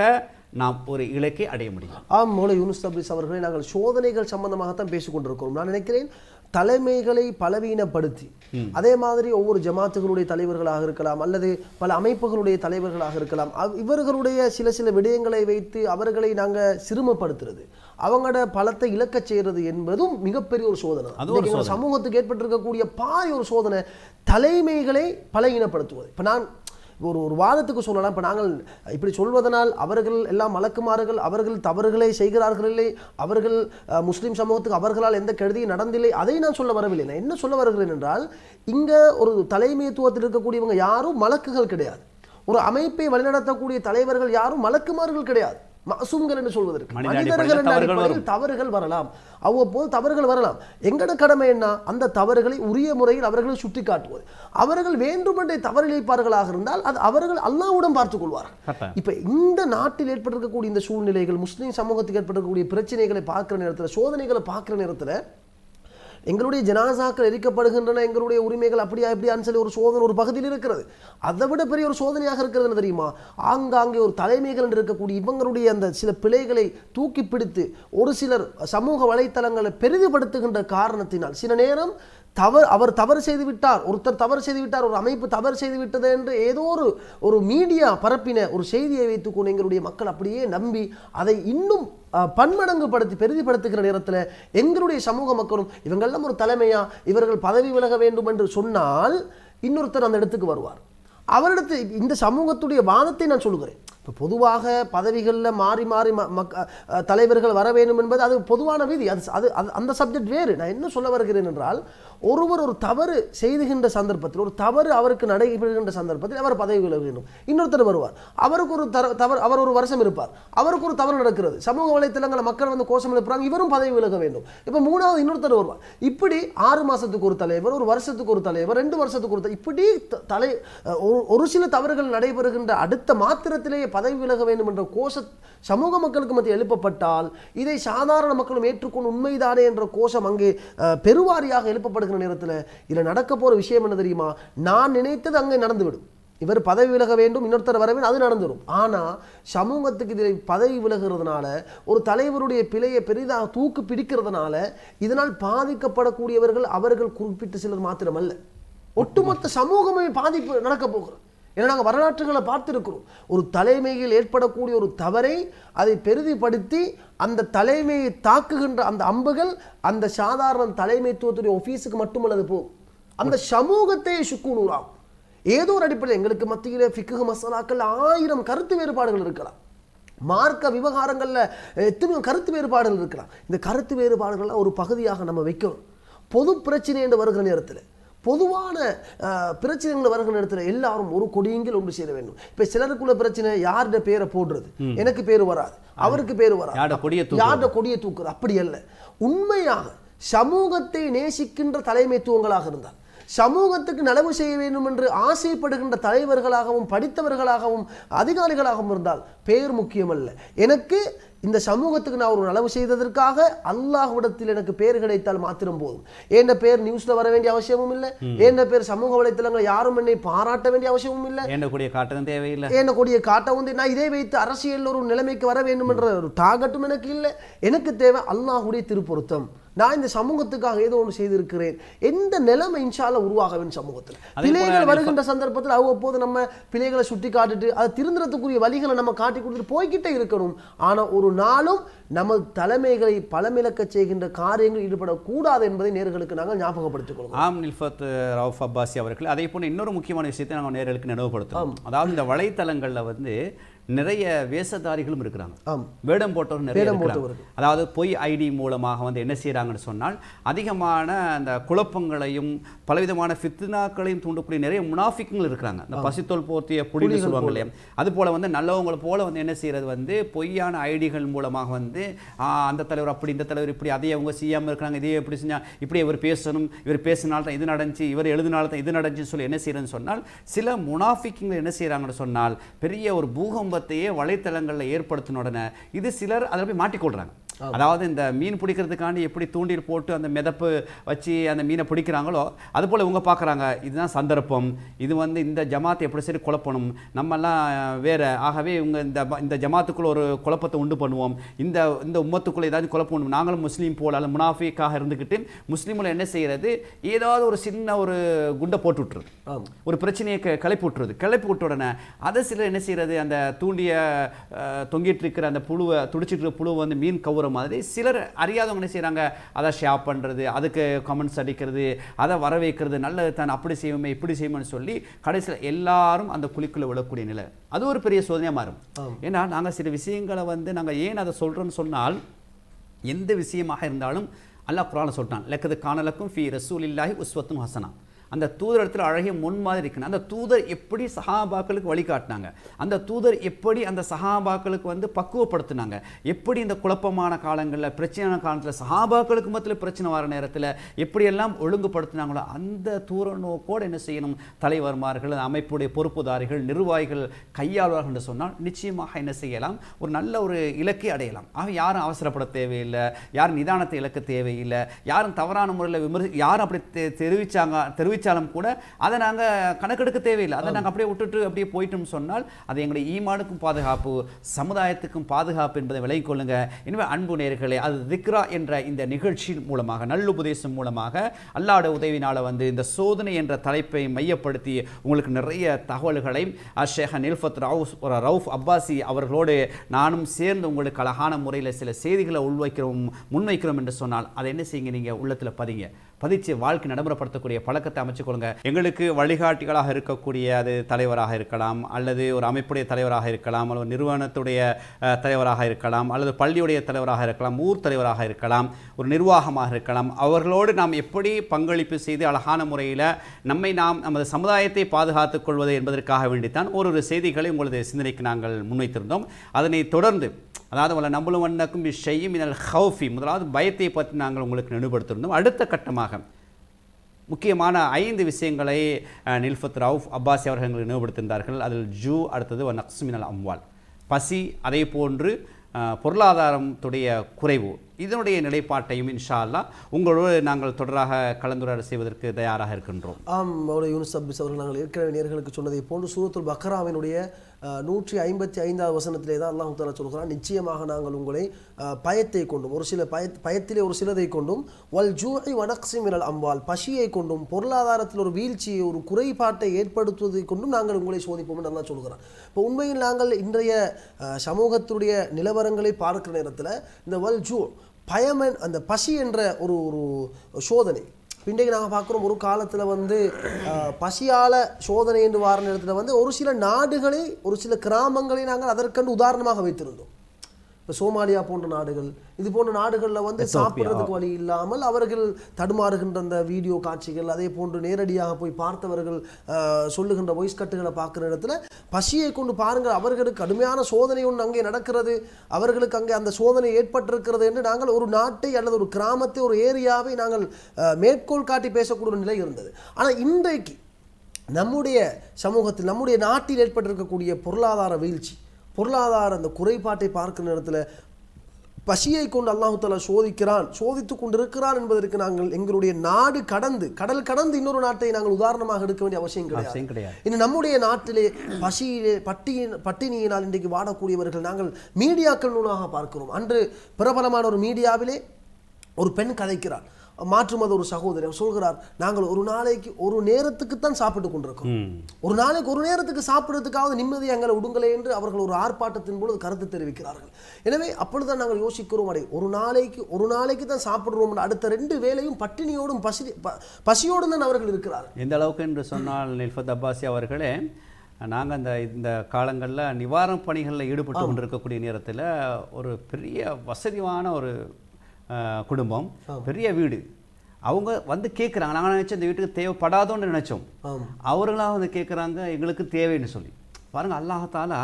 நாம் ஒரு இலக்கை அடைய முடியும் ஆம் மோலை யூனுஸ் தப்ரிஸ் அவர்களை நாங்கள் சோதனைகள் சம்பந்தமாகத்தான் பேசிக் கொண்டிருக்கிறோம் நான் நினைக்கிறேன் தலைமைகளை பலவீனப்படுத்தி அதே மாதிரி ஒவ்வொரு ஜமாத்துகளுடைய தலைவர்களாக இருக்கலாம் அல்லது பல அமைப்புகளுடைய தலைவர்களாக இருக்கலாம் அவ்- இவர்களுடைய சில சில விடயங்களை வைத்து அவர்களை நாங்கள் சிறுமப்படுத்துறது அவங்களோட பலத்தை இழக்கச் செய்யறது என்பதும் மிகப்பெரிய ஒரு சோதனை அது ஒரு இன்னைக்கு எங்க சமூகத்துக்கு ஏற்பட்டிருக்கக்கூடிய பாய் ஒரு சோதனை தலைமைகளை பலவீனப்படுத்துவது இப்போ நான் ஒரு ஒரு வாதத்துக்கு சொல்லலாம் இப்போ நாங்கள் இப்படி சொல்வதனால் அவர்கள் எல்லாம் மலக்குமார்கள் அவர்கள் தவறுகளை செய்கிறார்கள் இல்லை அவர்கள் அஹ், முஸ்லிம் சமூகத்துக்கு அவர்களால் எந்த கெடுதியும் நடந்தில்லை அதை நான் சொல்ல வரவில்லை நான் என்ன சொல்ல வருகிறேன் என்றால் இங்கே ஒரு தலைமைத்துவத்தில் இருக்கக்கூடியவங்க யாரும் மலக்குகள் கிடையாது ஒரு அமைப்பை வழிநடத்தக்கூடிய தலைவர்கள் யாரும் மலக்குமார்கள் கிடையாது மசூம்கள் என்று சொல்வதற்கு மனித மனிதர்கள் அடிப்படையில் என்ற தவறுகள் அடிப்படையில் தவறுகள் வரலாம் அவ்வப்போது தவறுகள் வரலாம் எங்கட கடமை என்ன அந்த தவறுகளை உரிய முறையில் அவர்களை சுட்டி காட்டுவது அவர்கள் வேண்டுமென்றே தவறிழைப்பார்களாக இருந்தால் அது அவர்கள் அல்லாஹ்வுடன் பார்த்துக் கொள்வார்கள் கரெக்டா. இப்ப இந்த நாட்டில் ஏற்பட்டிருக்கக்கூடிய இந்த சூழ்நிலைகள் முஸ்லிம் சமூகத்துக்கு ஏற்பட்டிருக்கக்கூடிய பிரச்சனைகளை பார்க்கிற நேரத்துல சோதனைகளை பார்க்கிற நேரத்துல எங்களுடைய ஜனாசாக்கள் எரிக்கப்படுகின்றன எங்களுடைய உரிமைகள் அப்படியா இப்படியான்னு சொல்லி ஒரு சோதனை ஒரு பகுதியில் இருக்கிறது அதை விட பெரிய ஒரு சோதனையாக இருக்கிறது என்ன தெரியுமா ஆங்காங்கே ஒரு தலைமைகள் என்று இருக்கக்கூடிய இவங்களுடைய அந்த சில பிழைகளை தூக்கி பிடித்து ஒரு சிலர் சமூக வலைத்தளங்களை பெரிதுபடுத்துகின்ற காரணத்தினால் சில நேரம் தவறு அவர் தவறு செய்து விட்டார் ஒருத்தர் தவறு செய்து விட்டார் ஒரு அமைப்பு தவறு செய்து விட்டது என்று ஏதோ ஒரு ஒரு மீடியா பரப்பின ஒரு செய்தியை வைத்துக்கொண்டு எங்களுடைய மக்கள் அப்படியே நம்பி அதை இன்னும் அஹ், பன்மடங்கு படுத்தி பெரிதிப்படுத்துகிற நேரத்தில் எங்களுடைய சமூக மக்களும் இவங்கெல்லாம் ஒரு தலைமையா இவர்கள் பதவி விலக வேண்டும் என்று சொன்னால் இன்னொருத்தர் அந்த இடத்துக்கு வருவார் அவரிடத்து இந்த சமூகத்துடைய வாதத்தை நான் சொல்லுகிறேன் இப்போ பொதுவாக பதவிகளில் மாறி மாறி ம- மக்க அஹ், தலைவர்கள் வர வேண்டும் என்பது அது பொதுவான விதி அது அது அது- அந்த சப்ஜெக்ட் வேறு நான் என்ன சொல்ல வருகிறேன் என்றால் ஒருவர் ஒரு தவறு செய்துகின்ற சந்தர்ப்பத்தில் ஒரு தவறு அவருக்கு நடைபெறுகின்ற சந்தர்ப்பத்தில் அவர் பதவி விலக வேண்டும் இன்னொருத்தர் வருவார் அவருக்கு ஒரு தர தவறு அவர் ஒரு வருஷம் இருப்பார் அவருக்கு ஒரு தவறு நடக்கிறது சமூக வலைத்தளங்களை மக்கள் வந்து கோஷம் எழுப்புறாங்க இவரும் பதவி விலக வேண்டும் இப்போ மூணாவது இன்னொருத்தர் வருவார் இப்படி ஆறு மாசத்துக்கு ஒரு தலைவர் ஒரு வருஷத்துக்கு ஒரு தலைவர் ரெண்டு வருஷத்துக்கு ஒரு த- இப்படி த- தலை அஹ், ஒரு ஒரு சில தவறுகள் நடைபெறுகின்ற அடுத்த மாத்திரத்திலேயே பதவி விலக வேண்டும் என்ற கோஷ சமூக மக்களுக்கு மத்தியில் எழுப்பப்பட்டால் இதை சாதாரண மக்களும் ஏற்றுக்கொண்டு உண்மைதானே என்ற கோஷம் அங்கே அஹ், பெருவாரியாக எழுப்பப்படுகிற நேரத்தில் இதில் நடக்க போற விஷயம் என்ன தெரியுமா நான் நினைத்தது அங்கே நடந்துவிடும் இவர் பதவி விலக வேண்டும் இன்னொருத்தர் வர வேண்டும் அது நடந்துடும் ஆனா சமூகத்துக்கு இதில் பதவி விலகிறதுனால ஒரு தலைவருடைய பிழையை பெரிதாக தூக்கு பிடிக்கிறதுனால இதனால் பாதிக்கப்படக்கூடியவர்கள் அவர்கள் குறிப்பிட்ட சிலர் மாத்திரமல்ல ஒட்டுமொத்த சமூகமே பாதிப்பு நடக்க போகிறது ஏன்னா நாங்கள் வரலாற்றுகளை பார்த்திருக்கிறோம் ஒரு தலைமையில் ஏற்படக்கூடிய ஒரு தவறை அதை பெரிதிப்படுத்தி அந்த தலைமையை தாக்குகின்ற அந்த அம்புகள் அந்த சாதாரண தலைமைத்துவத்துடைய ஆபீஸுக்கு மட்டுமல்லது போகும் அந்த சமூகத்தை சுக்குநூறாகும் ஏதோ ஒரு அடிப்படையில் எங்களுக்கு மத்தியிலே ஃபிக்கு மசாலாக்கள் ஆயிரம் கருத்து வேறுபாடுகள் இருக்கலாம் மார்க்க விவகாரங்கள்ல எத்தனையோ கருத்து வேறுபாடுகள் இருக்கலாம் இந்த கருத்து வேறுபாடுகள்லாம் ஒரு பகுதியாக நம்ம வைக்கணும் பொது பிரச்சனை என்று வருகிற நேரத்தில் பொதுவான அஹ், பிரச்சனைகள் வருகிற நேரத்தில் எல்லாரும் ஒரு கொடியங்கில் ஒன்று சேர வேண்டும் இப்ப சிலருக்குள்ள பிரச்சனை யாருடைய பேரை போடுறது எனக்கு பேர் வராது அவருக்கு பேர் வராது யாருடைய கொடியை தூக்குறது? யாருடைய கொடியை தூக்குறது அப்படி அல்ல உண்மையாக சமூகத்தை நேசிக்கின்ற தலைமைத்துவங்களாக இருந்தால் சமூகத்துக்கு நலவு செய்ய வேண்டும் என்று ஆசைப்படுகின்ற தலைவர்களாகவும் படித்தவர்களாகவும் அதிகாரிகளாகவும் இருந்தால் பேர் முக்கியமல்ல எனக்கு இந்த சமூகத்துக்கு நான் ஒரு நலவு செய்ததற்காக அல்லாஹ்விடத்தில் எனக்கு பேர் கிடைத்தால் மாத்திரம் போதும் என் பேர் நியூஸ்ல வர வேண்டிய அவசியமும் இல்லை என் பேர் சமூக வலைத்தளங்கள் யாரும் என்னை பாராட்ட வேண்டிய அவசியமும் இல்லை எண்ணக்கூடிய காட்டணும் தேவையில்லை என்ன கொடிய காட்ட வந்து நான் இதை வைத்து அரசியல் ஒரு நிலைமைக்கு வர வேண்டும் என்ற ஒரு டாகட்டும் எனக்கு இல்லை எனக்கு தேவை அல்லாஹ்வுடைய திருப்பொருத்தம் நான் இந்த சமூகத்துக்காக ஏதோ ஒன்று செய்திருக்கிறேன் எந்த நிலைமை இன்ஷால்ல உருவாக வேண்டும் சமூகத்தில் அதே போல பிள்ளைகள் நீ வருகின்ற சந்தர்ப்பத்தில் அவ்வப்போது நம்ம பிள்ளைகளை சுட்டி காட்டிட்டு அதை திருந்துறதுக்குரிய வழிகளை நம்ம காட்டி கொடுத்துட்டு போய்கிட்டே இருக்கணும் ஆனா ஒரு நாளும் நமது தலைமைகளை பலமிழக்க செய்கின்ற காரியங்கள் ஈடுபடக்கூடாது என்பதை நேர்களுக்கு நாங்கள் ஞாபகப்படுத்திக் கொள்வோம் ஆம் நில்ஃபத் ரவுஃப் அப்பாசி அவர்கள் அதே போல இன்னொரு முக்கியமான விஷயத்தை நாங்கள் நேர்களுக்கு நினைவுபடுத்தணும் அதாவது இந்த வலைத்தளங்கள்ல வந்து நிறைய வேஷதாரிகளும் இருக்கிறாங்க ஆம் வேடம் போட்டவர் நிறைய வேடம் இருக்கிறாங்க போட்டவர்கள். அதாவது பொய் ஐடி மூலமாக வந்து என்ன செய்றாங்கன்னு சொன்னால் அதிகமான அந்த குழப்பங்களையும் பலவிதமான ஃபித்னாக்களையும் தூண்டக்கூடிய நிறைய முனாஃபிக்குகள் இருக்கிறாங்க இந்த பசித்தோல் போர்த்திய புலிகள் சொல்லுவாங்க இல்லையா அது போல வந்து நல்லவங்களை போல வந்து என்ன செய்யறது வந்து பொய்யான ஐடிகள் மூலமாக வந்து ஆ, அந்த தலைவர் அப்படி இந்த தலைவர் இப்படி அதே அவங்க செய்யாம இருக்கிறாங்க இதே எப்படி செஞ்சா இப்படி இவர் பேசணும் இவர் பேசினால தான் இது நடந்துச்சு இவர் எழுதினால தான் இது நடந்துச்சுன்னு சொல்லி என்ன செய்யறதுன்னு சொன்னால் சில முனாஃபிக்குங்கள் என்ன செய்றாங்கன்னு சொன்னால் பெரிய ஒரு பூகம்பத்தையே வலைத்தளங்களில் ஏற்படுத்தின உடனே இது சிலர் அதில் போய் மாட்டிக்கொள்றாங்க அதாவது இந்த மீன் பிடிக்கிறதுக்காண்டி எப்படி தூண்டில் போட்டு அந்த மிதப்பு வச்சு அந்த மீனை பிடிக்கிறாங்களோ அதுபோல் இவங்க பார்க்குறாங்க இதுதான் சந்தர்ப்பம் இது வந்து இந்த ஜமாத்தை எப்படி சரி குழப்பணும் நம்மெல்லாம் வேற ஆகவே இவங்க இந்த ப- இந்த ஜமாத்துக்குள்ள ஒரு குழப்பத்தை உண்டு பண்ணுவோம் இந்த இந்த உம்மத்துக்குள்ள ஏதாவது குழப்பம் உண்டு நாங்களும் முஸ்லீம் போல அல்லது முனாஃபிக்காக இருந்துக்கிட்டு முஸ்லீமில் என்ன செய்யறது ஏதாவது ஒரு சின்ன ஒரு குண்டை போட்டு விட்டுருது ஆம் ஒரு பிரச்சனையை க- கிளப்பி விட்டுறது கிளப்பி விட்ட உடனே அதை சிலர் என்ன செய்யறது அந்த தூண்டிய அஹ், தொங்கிட்டு இருக்கிற அந்த புழுவை துடிச்சிட்டு இருக்கிற புழுவை வந்து மீன் கவுற மாதிரி சிலர் அறியாதவங்க என்ன செய்றாங்க அதை ஷேர் பண்ணுறது அதுக்கு கமெண்ட்ஸ் அடிக்கிறது அதை வர வைக்கிறது நல்லது தான் அப்படி செய்வோமே இப்படி செய்வோம்னு சொல்லி கடைசியில் எல்லாரும் அந்த குழிக்குள்ள விழக்கூடிய நிலை அது ஒரு பெரிய சோதனையாக மாறும் ஏன்னா நாங்கள் சில விஷயங்களை வந்து நாங்கள் ஏன் அதை சொல்கிறோன்னு சொன்னால் எந்த விஷயமாக இருந்தாலும் அல்லாஹ் குரானை சொல்லிட்டான் லக்கது காணலக்கும் ஃபி ரசூலில்லாஹி உஸ்வத்தும் ஹசனா அந்த தூதர் இடத்துல அழகிய முன்மாதிரி இருக்கணும் அந்த தூதர் எப்படி சஹாபாக்களுக்கு வழிகாட்டினாங்க அந்த தூதர் எப்படி அந்த சஹாபாக்களுக்கு வந்து பக்குவப்படுத்தினாங்க எப்படி இந்த குழப்பமான காலங்களில் பிரச்சனையான காலத்தில் சஹாபாக்களுக்கு மத்தியில் பிரச்சனை வர நேரத்தில் எப்படியெல்லாம் ஒழுங்குபடுத்தினாங்களோ அந்த தூர நோக்கோடு என்ன செய்யணும் தலைவர்மார்கள் அமைப்புடைய பொறுப்புதாரிகள் நிர்வாகிகள் கையாளுவார்கள் என்று சொன்னால் நிச்சயமாக என்ன செய்யலாம் ஒரு நல்ல ஒரு இலக்கை அடையலாம் ஆக யாரும் அவசரப்பட தேவையில்லை யாரும் நிதானத்தை இழக்க தேவையில்லை யாரும் தவறான முறையில் விமர்சி யாரும் அப்படி தெ- தெரிவிச்சாங்க தெரிவிச்சாலும் கூட அதை நாங்கள் கணக்கெடுக்க தேவையில்லை அதை நாங்கள் அப்படியே விட்டுட்டு அப்படியே போயிட்டோம்னு சொன்னால் அது எங்களுடைய ஈமானுக்கும் பாதுகாப்பு சமுதாயத்துக்கும் பாதுகாப்பு என்பதை விலகிக் கொள்ளுங்க எனவே அன்பு நேர்களே அது திக்ரா என்ற இந்த நிகழ்ச்சியின் மூலமாக நல்லுபதேசம் மூலமாக அல்லாட உதவினால வந்து இந்த சோதனை என்ற தலைப்பை மையப்படுத்தி உங்களுக்கு நிறைய தகவல்களை ஷேக் நில்ஃபத் ரவுஸ் ரவுஃப் அப்பாசி அவர்களோடு நானும் சேர்ந்து உங்களுக்கு அழகான முறையில் சில செய்திகளை உள்வைக்கிறோம் முன்வைக்கிறோம் என்று சொன்னால் அதை என்ன செய்யுங்க நீங்கள் உள்ளத்தில் பதிங்க பதிச்சு வாழ்க்கை நடைமுறைப்படுத்தக்கூடிய பழக்கத்தை அமைச்சுக்கொள்ளுங்க எங்களுக்கு வழிகாட்டிகளாக இருக்கக்கூடிய அது தலைவராக இருக்கலாம் அல்லது ஒரு அமைப்புடைய தலைவராக இருக்கலாம் அல்லது ஒரு நிறுவனத்துடைய அஹ், தலைவராக இருக்கலாம் அல்லது பள்ளியுடைய தலைவராக இருக்கலாம் ஊர் தலைவராக இருக்கலாம் ஒரு நிர்வாகமாக இருக்கலாம் அவர்களோடு நாம் எப்படி பங்களிப்பு செய்து அழகான முறையில் நம்மை நாம் நமது சமுதாயத்தை பாதுகாத்துக் கொள்வது என்பதற்காக வேண்டித்தான் ஒரு ஒரு செய்திகளை உங்களது சிந்தனைக்கு நாங்கள் முன்வைத்திருந்தோம் அதனை தொடர்ந்து அதாவது வல்ல நம்பளும் வண்ணக்கும் செய்யும் இதழ் ஹவுஃபி முதலாவது பயத்தை பற்றி நாங்கள் உங்களுக்கு நினைவுபடுத்தியிருந்தோம் அடுத்த கட்டமாக முக்கியமான ஐந்து விஷயங்களை அஹ், நில்ஃபத் ரவுஃப் அப்பாசி அவர்கள் எங்களுக்கு நினைவுபடுத்தியிருந்தார்கள் அதில் ஜூ அடுத்தது வ நக்சுமினல் அம்வால் பசி அதே போன்று அஹ், பொருளாதாரத்துடைய குறைவு இதனுடைய நிலைப்பாட்டையும் இன்ஷா அல்லாஹ் உங்களோடு நாங்கள் தொடராக கலந்துரையாடல் செய்வதற்கு தயாராக இருக்கின்றோம் ஆம் மௌல யூனுஸ் அபிஸ் அவர்கள் நாங்கள் ஏற்கனவே நேர்களுக்கு சொன்னதை போன்று சூரத்துல் பக்ராவினுடைய அஹ், நூற்றி ஐம்பத்தி ஐந்தாவது வசனத்திலே தான் அல்லாஹ் தாலா சொல்கிறான் நிச்சயமாக நாங்கள் உங்களை அஹ், பயத்தை கொண்டும் ஒரு சில பய பயத்திலே ஒரு சிலதை கொண்டும் வல் ஜூஐ வனக்சி மினல் அம்பால் பசியை கொண்டும் பொருளாதாரத்தில் ஒரு வீழ்ச்சியை ஒரு குறைபாட்டை ஏற்படுத்துவதை கொண்டும் நாங்கள் உங்களை சோதிப்போம் என்று அல்லாஹ் சொல்கிறான் இப்போ உண்மையில் நாங்கள் இன்றைய அஹ், சமூகத்துடைய நிலவரங்களை பார்க்கிற நேரத்தில் இந்த வல் ஜூ பயமன் அந்த பசி என்ற ஒரு ஒரு சோதனை இன்றைக்கு நாங்கள் பார்க்குறோம் ஒரு காலத்தில் வந்து அஹ், பசியால சோதனை என்று வார நேரத்தில் வந்து ஒரு சில நாடுகளை ஒரு சில கிராமங்களை நாங்கள் அதற்கென்று உதாரணமாக வைத்திருந்தோம் இப்போ சோமாலியா போன்ற நாடுகள் இது போன்ற நாடுகளில் வந்து சாப்பிட்றதுக்கு வழி இல்லாமல் அவர்கள் தடுமாறுகின்ற அந்த வீடியோ காட்சிகள் அதே போன்று நேரடியாக போய் பார்த்தவர்கள் அஹ், சொல்லுகின்ற வாய்ஸ் கட்டுகளை பார்க்குற இடத்துல பசியை கொண்டு பாருங்கள் அவர்களுக்கு கடுமையான சோதனை ஒன்று அங்கே நடக்கிறது அவர்களுக்கு அங்கே அந்த சோதனை ஏற்பட்டிருக்கிறது என்று நாங்கள் ஒரு நாட்டை அல்லது ஒரு கிராமத்தை ஒரு ஏரியாவை நாங்கள் அஹ், மேற்கோள் காட்டி பேசக்கூடிய ஒரு நிலை இருந்தது ஆனால் இன்றைக்கு நம்முடைய சமூகத்தில் நம்முடைய நாட்டில் ஏற்பட்டிருக்கக்கூடிய பொருளாதார வீழ்ச்சி பொருளாதார அந்த குறைபாட்டை பார்க்கிற நேரத்தில் பசியை கொண்டு அல்லாஹு தாலா சோதிக்கிறான் சோதித்துக் கொண்டிருக்கிறான் என்பதற்கு நாங்கள் எங்களுடைய நாடு கடந்து கடல் கடந்து இன்னொரு நாட்டை நாங்கள் உதாரணமாக எடுக்க வேண்டிய அவசியம் கிடையாது அவசியம் கிடையாது இன்று நம்முடைய நாட்டிலே பசியிலே பட்டியின் பட்டினியினால் இன்றைக்கு வாடக்கூடியவர்கள் நாங்கள் மீடியாக்கள் மூலமாக பார்க்கிறோம் அன்று பிரபலமான ஒரு மீடியாவிலே ஒரு பெண் கதைக்கிறார் மாற்று மத ஒரு சகோதரி அவர் சொல்கிறார் நாங்கள் ஒரு நாளைக்கு ஒரு நேரத்துக்கு தான் சாப்பிட்டு கொண்டிருக்கோம் ஒரு நாளைக்கு ஒரு நேரத்துக்கு சாப்பிடுறதுக்காவது நிம்மதி எங்களை விடுங்களே என்று அவர்கள் ஒரு ஆர்ப்பாட்டத்தின் பொழுது கருத்து தெரிவிக்கிறார்கள் எனவே அப்பொழுதுதான் நாங்கள் யோசிக்கிறோம் அடே ஒரு நாளைக்கு ஒரு நாளைக்கு தான் சாப்பிடுறோம் அடுத்த ரெண்டு வேளையும் பட்டினியோடும் பசி ப- பசியோடும் தான் அவர்கள் இருக்கிறார்கள் எந்த அளவுக்கு என்று சொன்னால் நில்ஃபத் அப்பாசி அவர்களே நாங்கள் அந்த இந்த காலங்களில் நிவாரணப் பணிகளில் ஈடுபட்டு கொண்டிருக்கக்கூடிய நேரத்தில் ஒரு பெரிய வசதியான ஒரு அஹ், குடும்பம் பெரிய வீடு அவங்க வந்து கேட்குறாங்க நாங்கள் நினச்சோம் இந்த வீட்டுக்கு தேவைப்படாதோன்னு நினச்சோம் ஆம் அவர்களாக வந்து கேட்குறாங்க எங்களுக்கு தேவைன்னு சொல்லி பாருங்க அல்லாஹாலா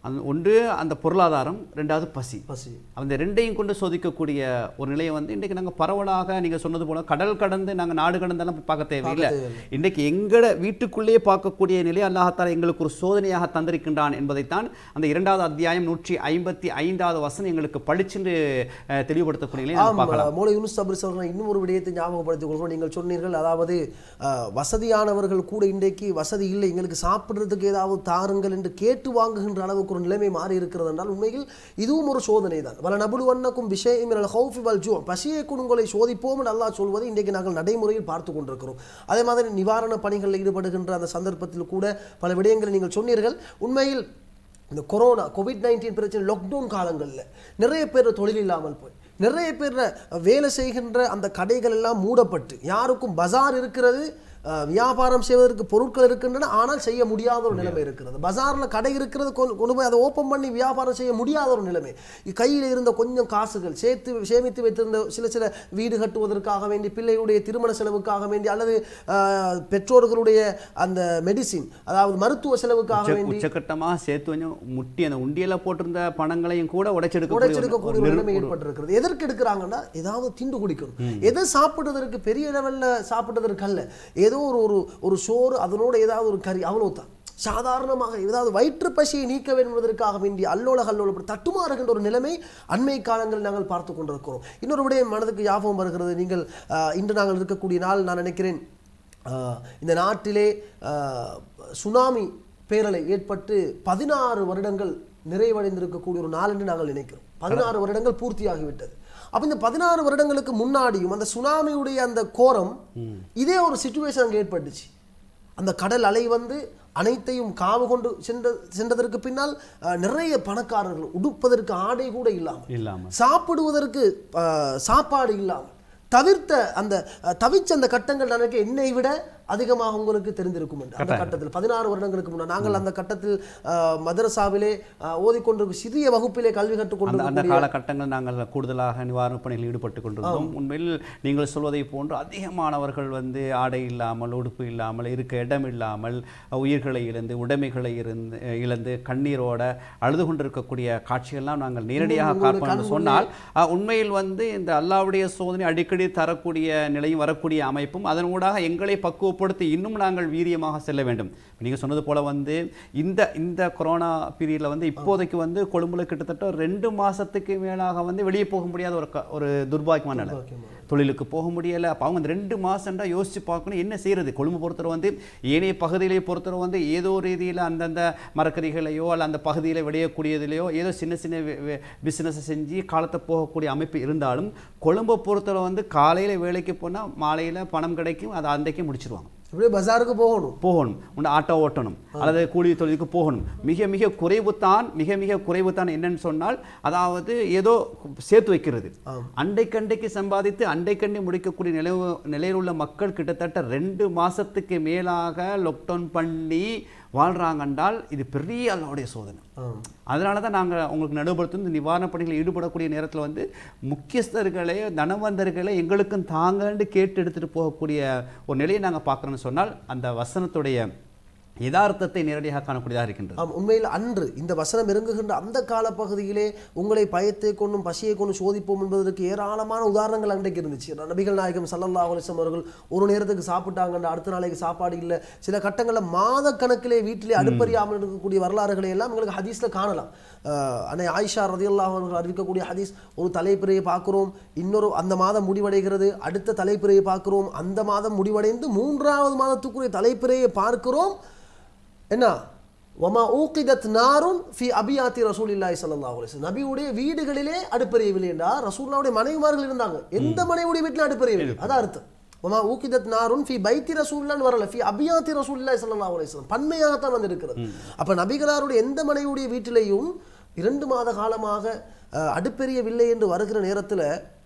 அந்த ஒன்று அந்த பொருளாதாரம் ரெண்டாவது பசி பசி அந்த ரெண்டையும் கொண்டு சோதிக்கக்கூடிய ஒரு நிலையை வந்து இன்றைக்கு நாங்கள் பரவலாக நீங்கள் சொன்னது போல கடல் கடந்து நாங்கள் நாடு கடந்தெல்லாம் போய் பார்க்க தேவையில்லை இன்றைக்கு எங்கள வீட்டுக்குள்ளேயே பார்க்கக்கூடிய நிலை அல்லாஹால எங்களுக்கு ஒரு சோதனையாக தந்திருக்கின்றான் என்பதைத்தான் அந்த இரண்டாவது அத்தியாயம் நூற்றி ஐம்பத்தி ஐந்தாவது வசனம் எங்களுக்கு பளிச்சென்று அஹ், தெளிவுபடுத்தக்கூடிய நிலையை நம்ம பார்க்கலாம் ஆம் மூளை யூனுஸ் சபரி அவர்கள் இன்னும் ஒரு விடயத்தை ஞாபகப்படுத்திக் கொள்கிறோம் நீங்கள் சொன்னீர்கள் அதாவது அஹ், வசதியானவர்கள் கூட இன்றைக்கு வசதி இல்லை எங்களுக்கு சாப்பிடுறதுக்கு ஏதாவது தாருங்கள் என்று கேட்டு வாங்குகின்ற அளவுக்கு ஒரு நிலைமை மாறி இருக்கிறது என்றால் உண்மையில் இதுவும் ஒரு சோதனை தான் வல நபுடு வண்ணக்கும் விஷயம் ஹவுஃபி வல் ஜூ பசியை குடுங்களை சோதிப்போம் என்று அல்லாஹ் சொல்வதை இன்றைக்கு நாங்கள் நடைமுறையில் பார்த்து கொண்டிருக்கிறோம் அதே மாதிரி நிவாரண பணிகளில் ஈடுபடுகின்ற அந்த சந்தர்ப்பத்தில் கூட பல விடயங்களை நீங்கள் சொன்னீர்கள் உண்மையில் இந்த கொரோனா கோவிட் நைன்டீன் பிரச்சனை லாக்டவுன் காலங்களில் நிறைய பேர் தொழில் இல்லாமல் போய் நிறைய பேர் வேலை செய்கின்ற அந்த கடைகள் எல்லாம் மூடப்பட்டு யாருக்கும் பஜார் இருக்கிறது அஹ், வியாபாரம் செய்வதற்கு பொருட்கள் இருக்கின்றன ஆனால் செய்ய முடியாத ஒரு நிலைமை இருக்கிறது பஜாரில் கடை இருக்கிறது கொண்டு கொண்டு போய் அதை ஓப்பன் பண்ணி வியாபாரம் செய்ய முடியாத ஒரு நிலைமை கையில் இருந்த கொஞ்சம் காசுகள் சேர்த்து சேமித்து வைத்திருந்த சில சில வீடு கட்டுவதற்காக வேண்டி பிள்ளைகளுடைய திருமண செலவுக்காக வேண்டி அல்லது அஹ், பெற்றோர்களுடைய அந்த மெடிசின் அதாவது மருத்துவ செலவுக்காக உச்ச- வேண்டி உச்சக்கட்டமாக சேர்த்து கொஞ்சம் முட்டி அந்த உண்டியல போட்டிருந்த பணங்களையும் கூட உடைச்செடுக்கக்கூடிய ஒரு- உடைச்செடுக்கக்கூடிய ஒரு ஒரு நிறு- நிலைமை ஏற்பட்டிருக்கிறது எதற்கு எடுக்கிறாங்கன்னா ஏதாவது திண்டு குடிக்கணும் எதை சாப்பிடுவதற்கு பெரிய லெவல்ல சாப்பிடுவதற்கு அல்ல ஏதோ ஒரு ஒரு ஒரு சோறு அதனோட ஏதாவது ஒரு கறி அவ்வளவுதான் சாதாரணமாக ஏதாவது வயிற்று பசியை நீக்க வேண்டும் என்பதற்காக வேண்டிய அல்லோல கல்லோல தட்டுமாறுகின்ற ஒரு நிலைமை அண்மை காலங்களில் நாங்கள் பார்த்து கொண்டிருக்கிறோம் இன்னொரு விடயம் மனதுக்கு ஞாபகம் வருகிறது நீங்கள் ஆஹ், இன்று நாங்கள் இருக்கக்கூடிய நாள் நான் நினைக்கிறேன் ஆஹ், இந்த நாட்டிலே ஆஹ், சுனாமி பேரலை ஏற்பட்டு பதினாறு வருடங்கள் நிறைவடைந்திருக்கக்கூடிய ஒரு நாள் என்று நாங்கள் நினைக்கிறோம் பதினாறு வருடங்கள் பூர்த்தியாகிவிட்டது அப்ப இந்த பதினாறு வருடங்களுக்கு முன்னாடியும் அந்த சுனாமியுடைய அந்த கோரம் இதே ஒரு சுச்சுவேஷன் அங்கே ஏற்பட்டுச்சு அந்த கடல் அலை வந்து அனைத்தையும் காவு கொண்டு சென்ற சென்றதற்கு பின்னால் அஹ், நிறைய பணக்காரர்கள் உடுப்பதற்கு ஆடை கூட இல்லாமல் இல்லாம சாப்பிடுவதற்கு அஹ், சாப்பாடு இல்லாமல் தவிர்த்த அந்த அஹ், தவிச்ச அந்த கட்டங்கள் எனக்கு என்னை விட அதிகமாக உங்களுக்கு தெரிந்திருக்கும் என்று அந்த கட்டத்தில் பதினாறு வருடங்களுக்கு முன்னால் நாங்கள் அந்த கட்டத்தில் அஹ், மதரசாவிலே அஹ், ஓதிக்கொண்டிருக்கும் சிறிய வகுப்பிலே கல்வி அந்த அந்த கற்றுக்கொண்டிருக்கக்கூடிய காலகட்டங்கள் நாங்கள் கூடுதலாக நிவாரணப் பணிகளில் ஈடுபட்டு கொண்டிருந்தோம் உண்மையில் நீங்கள் சொல்வதை போன்று அதிகமானவர்கள் வந்து ஆடை இல்லாமல் உடுப்பு இல்லாமல் இருக்க இடம் இல்லாமல் உயிர்களை இழந்து உடைமைகளை இருந்து இழந்து கண்ணீரோட அழுது கொண்டிருக்கக்கூடிய காட்சிகள்லாம் நாங்கள் நேரடியாக பார்ப்போம் என்று சொன்னால் அஹ், உண்மையில் வந்து இந்த அல்லாவுடைய சோதனை அடிக்கடி தரக்கூடிய நிலையும் வரக்கூடிய அமைப்பும் அதன் ஊடாக எங்களை பக்குவப்படுத்தி இன்னும் நாங்கள் வீரியமாக செல்ல வேண்டும் நீங்க சொன்னது போல வந்து இந்த இந்த கொரோனா பீரியட்ல வந்து இப்போதைக்கு வந்து கொழும்புல கிட்டத்தட்ட ஒரு ரெண்டு மாசத்துக்கு மேலாக வந்து வெளியே போக முடியாத ஒரு க- ஒரு துர்பாக்கியமான நிலை தொழிலுக்கு போக முடியல அப்போ அவங்க இந்த ரெண்டு மாசம்டா யோசிச்சு பார்க்கணும் என்ன செய்யறது கொழும்பு பொறுத்தவரை வந்து ஏனைய பகுதியிலே பொறுத்தவரை வந்து ஏதோ ரீதியில் அந்தந்த மரக்கறிகளையோ அல்ல அந்த பகுதியில் விளையக்கூடியதிலையோ ஏதோ சின்ன சின்ன பிஸ்னஸ் செஞ்சு காலத்தை போகக்கூடிய அமைப்பு இருந்தாலும் கொழும்பை பொறுத்தவரை வந்து காலையில வேலைக்கு போனா மாலையில பணம் கிடைக்கும் அதை அன்றைக்கே முடிச்சிருவாங்க இப்படியே பஜாருக்கு போகணும் போகணும் உண்டு ஆட்டோ ஓட்டணும் அல்லது கூலி தொழிலுக்கு போகணும் மிக மிக குறைவு தான் மிக மிக குறைவு தான் என்னன்னு சொன்னால் அதாவது ஏதோ சேர்த்து வைக்கிறது அண்டைக்கண்டைக்கு சம்பாதித்து அண்டைக்கண்டை முடிக்கக்கூடிய நிலை நிலையில் உள்ள மக்கள் கிட்டத்தட்ட ரெண்டு மாசத்துக்கு மேலாக லாக்டவுன் பண்ணி வாழ்றாங்க என்றால் இது பெரிய அல்லாவுடைய சோதனை அதனால தான் நாங்கள் உங்களுக்கு நடுபடுத்தும் இந்த நிவாரணப் பணிகளில் ஈடுபடக்கூடிய நேரத்தில் வந்து முக்கியஸ்தர்களே தனவந்தர்களே எங்களுக்கும் தாங்கன்னு கேட்டு எடுத்துகிட்டு போகக்கூடிய ஒரு நிலையை நாங்கள் பார்க்குறோன்னு சொன்னால் அந்த வசனத்துடைய யதார்த்தத்தை நேரடியாக காணக்கூடியதாக இருக்கின்றது ஆம் உண்மையில் அன்று இந்த வசனம் இறங்குகின்ற அந்த காலப்பகுதியிலே உங்களை பயத்தை கொண்டும் பசியை கொண்டும் சோதிப்போம் என்பதற்கு ஏராளமான உதாரணங்கள் அன்றைக்கு இருந்துச்சு நபிகள் நாயகம் சல்லல்லாஹு அலைஹி வஸல்லம் அவர்கள் ஒரு நேரத்துக்கு சாப்பிட்டாங்க அடுத்த நாளைக்கு சாப்பாடு இல்லை சில கட்டங்களில் மாத கணக்கிலே வீட்டிலே அடுப்பறியாமல் இருக்கக்கூடிய வரலாறுகளை எல்லாம் எங்களுக்கு ஹதீஸ்ல காணலாம் அஹ் அன்னை ஆயிஷா ரதியுல்லாஹு அவர்கள் அறிவிக்கக்கூடிய ஹதீஸ் ஒரு தலைப்பிறையை பார்க்கிறோம் இன்னொரு அந்த மாதம் முடிவடைகிறது அடுத்த தலைப்பிறையை பார்க்கிறோம் அந்த மாதம் முடிவடைந்து மூன்றாவது மாதத்துக்குரிய தலைப்பிறையை பார்க்கிறோம் என்ன வமா ஊக்கிதத் நாருன் ஃபி அபியாத்தி ரசூலில்லாஹி ஸல்லல்லாஹு அலைஹி வஸல்லம் நபியுடைய வீடுகளிலே அடுப்பெரியவில்லை என்றால் ரசூலுல்லாவுடைய மனைவிமார்கள் இருந்தாங்க எந்த மனைவியுடைய வீட்டிலும் அடுப்பெரியவில்லை அதான் அர்த்தம் வமா ஊக்கிதத் நாருன் ஃபி பைத்தி ரசூலுல்லான்னு வரல ஃபி அபியாத்தி ரசூலில்லாஹி ஸல்லல்லாஹு அலைஹி வஸல்லம் பன்மையாகத்தான் வந்திருக்கிறது அப்ப நபிகளாருடைய எந்த மனைவியுடைய வீட்டிலேயும் இரண்டு மாத காலமாக அஹ், அடுப்பெரியவில்லை என்று வருகிற நேரத்துல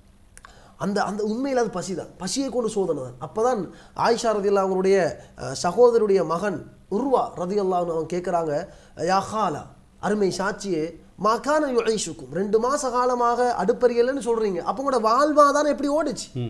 அந்த அந்த உண்மையில் அது பசிதான் பசியை கொண்டு சோதனை தான் அப்பதான் ஆயிஷா ரதியல்லா அவங்களுடைய அஹ், சகோதரருடைய மகன் உருவா ரதியல்லான்னு அவங்க கேட்குறாங்க யா ஹாலா அருமை சாட்சியே மகான யுஐஷுக்கும் ரெண்டு மாச காலமாக அடுப்பறியலைன்னு சொல்றீங்க அப்போ உங்களோட வாழ்வாதாரம் எப்படி ஓடுச்சு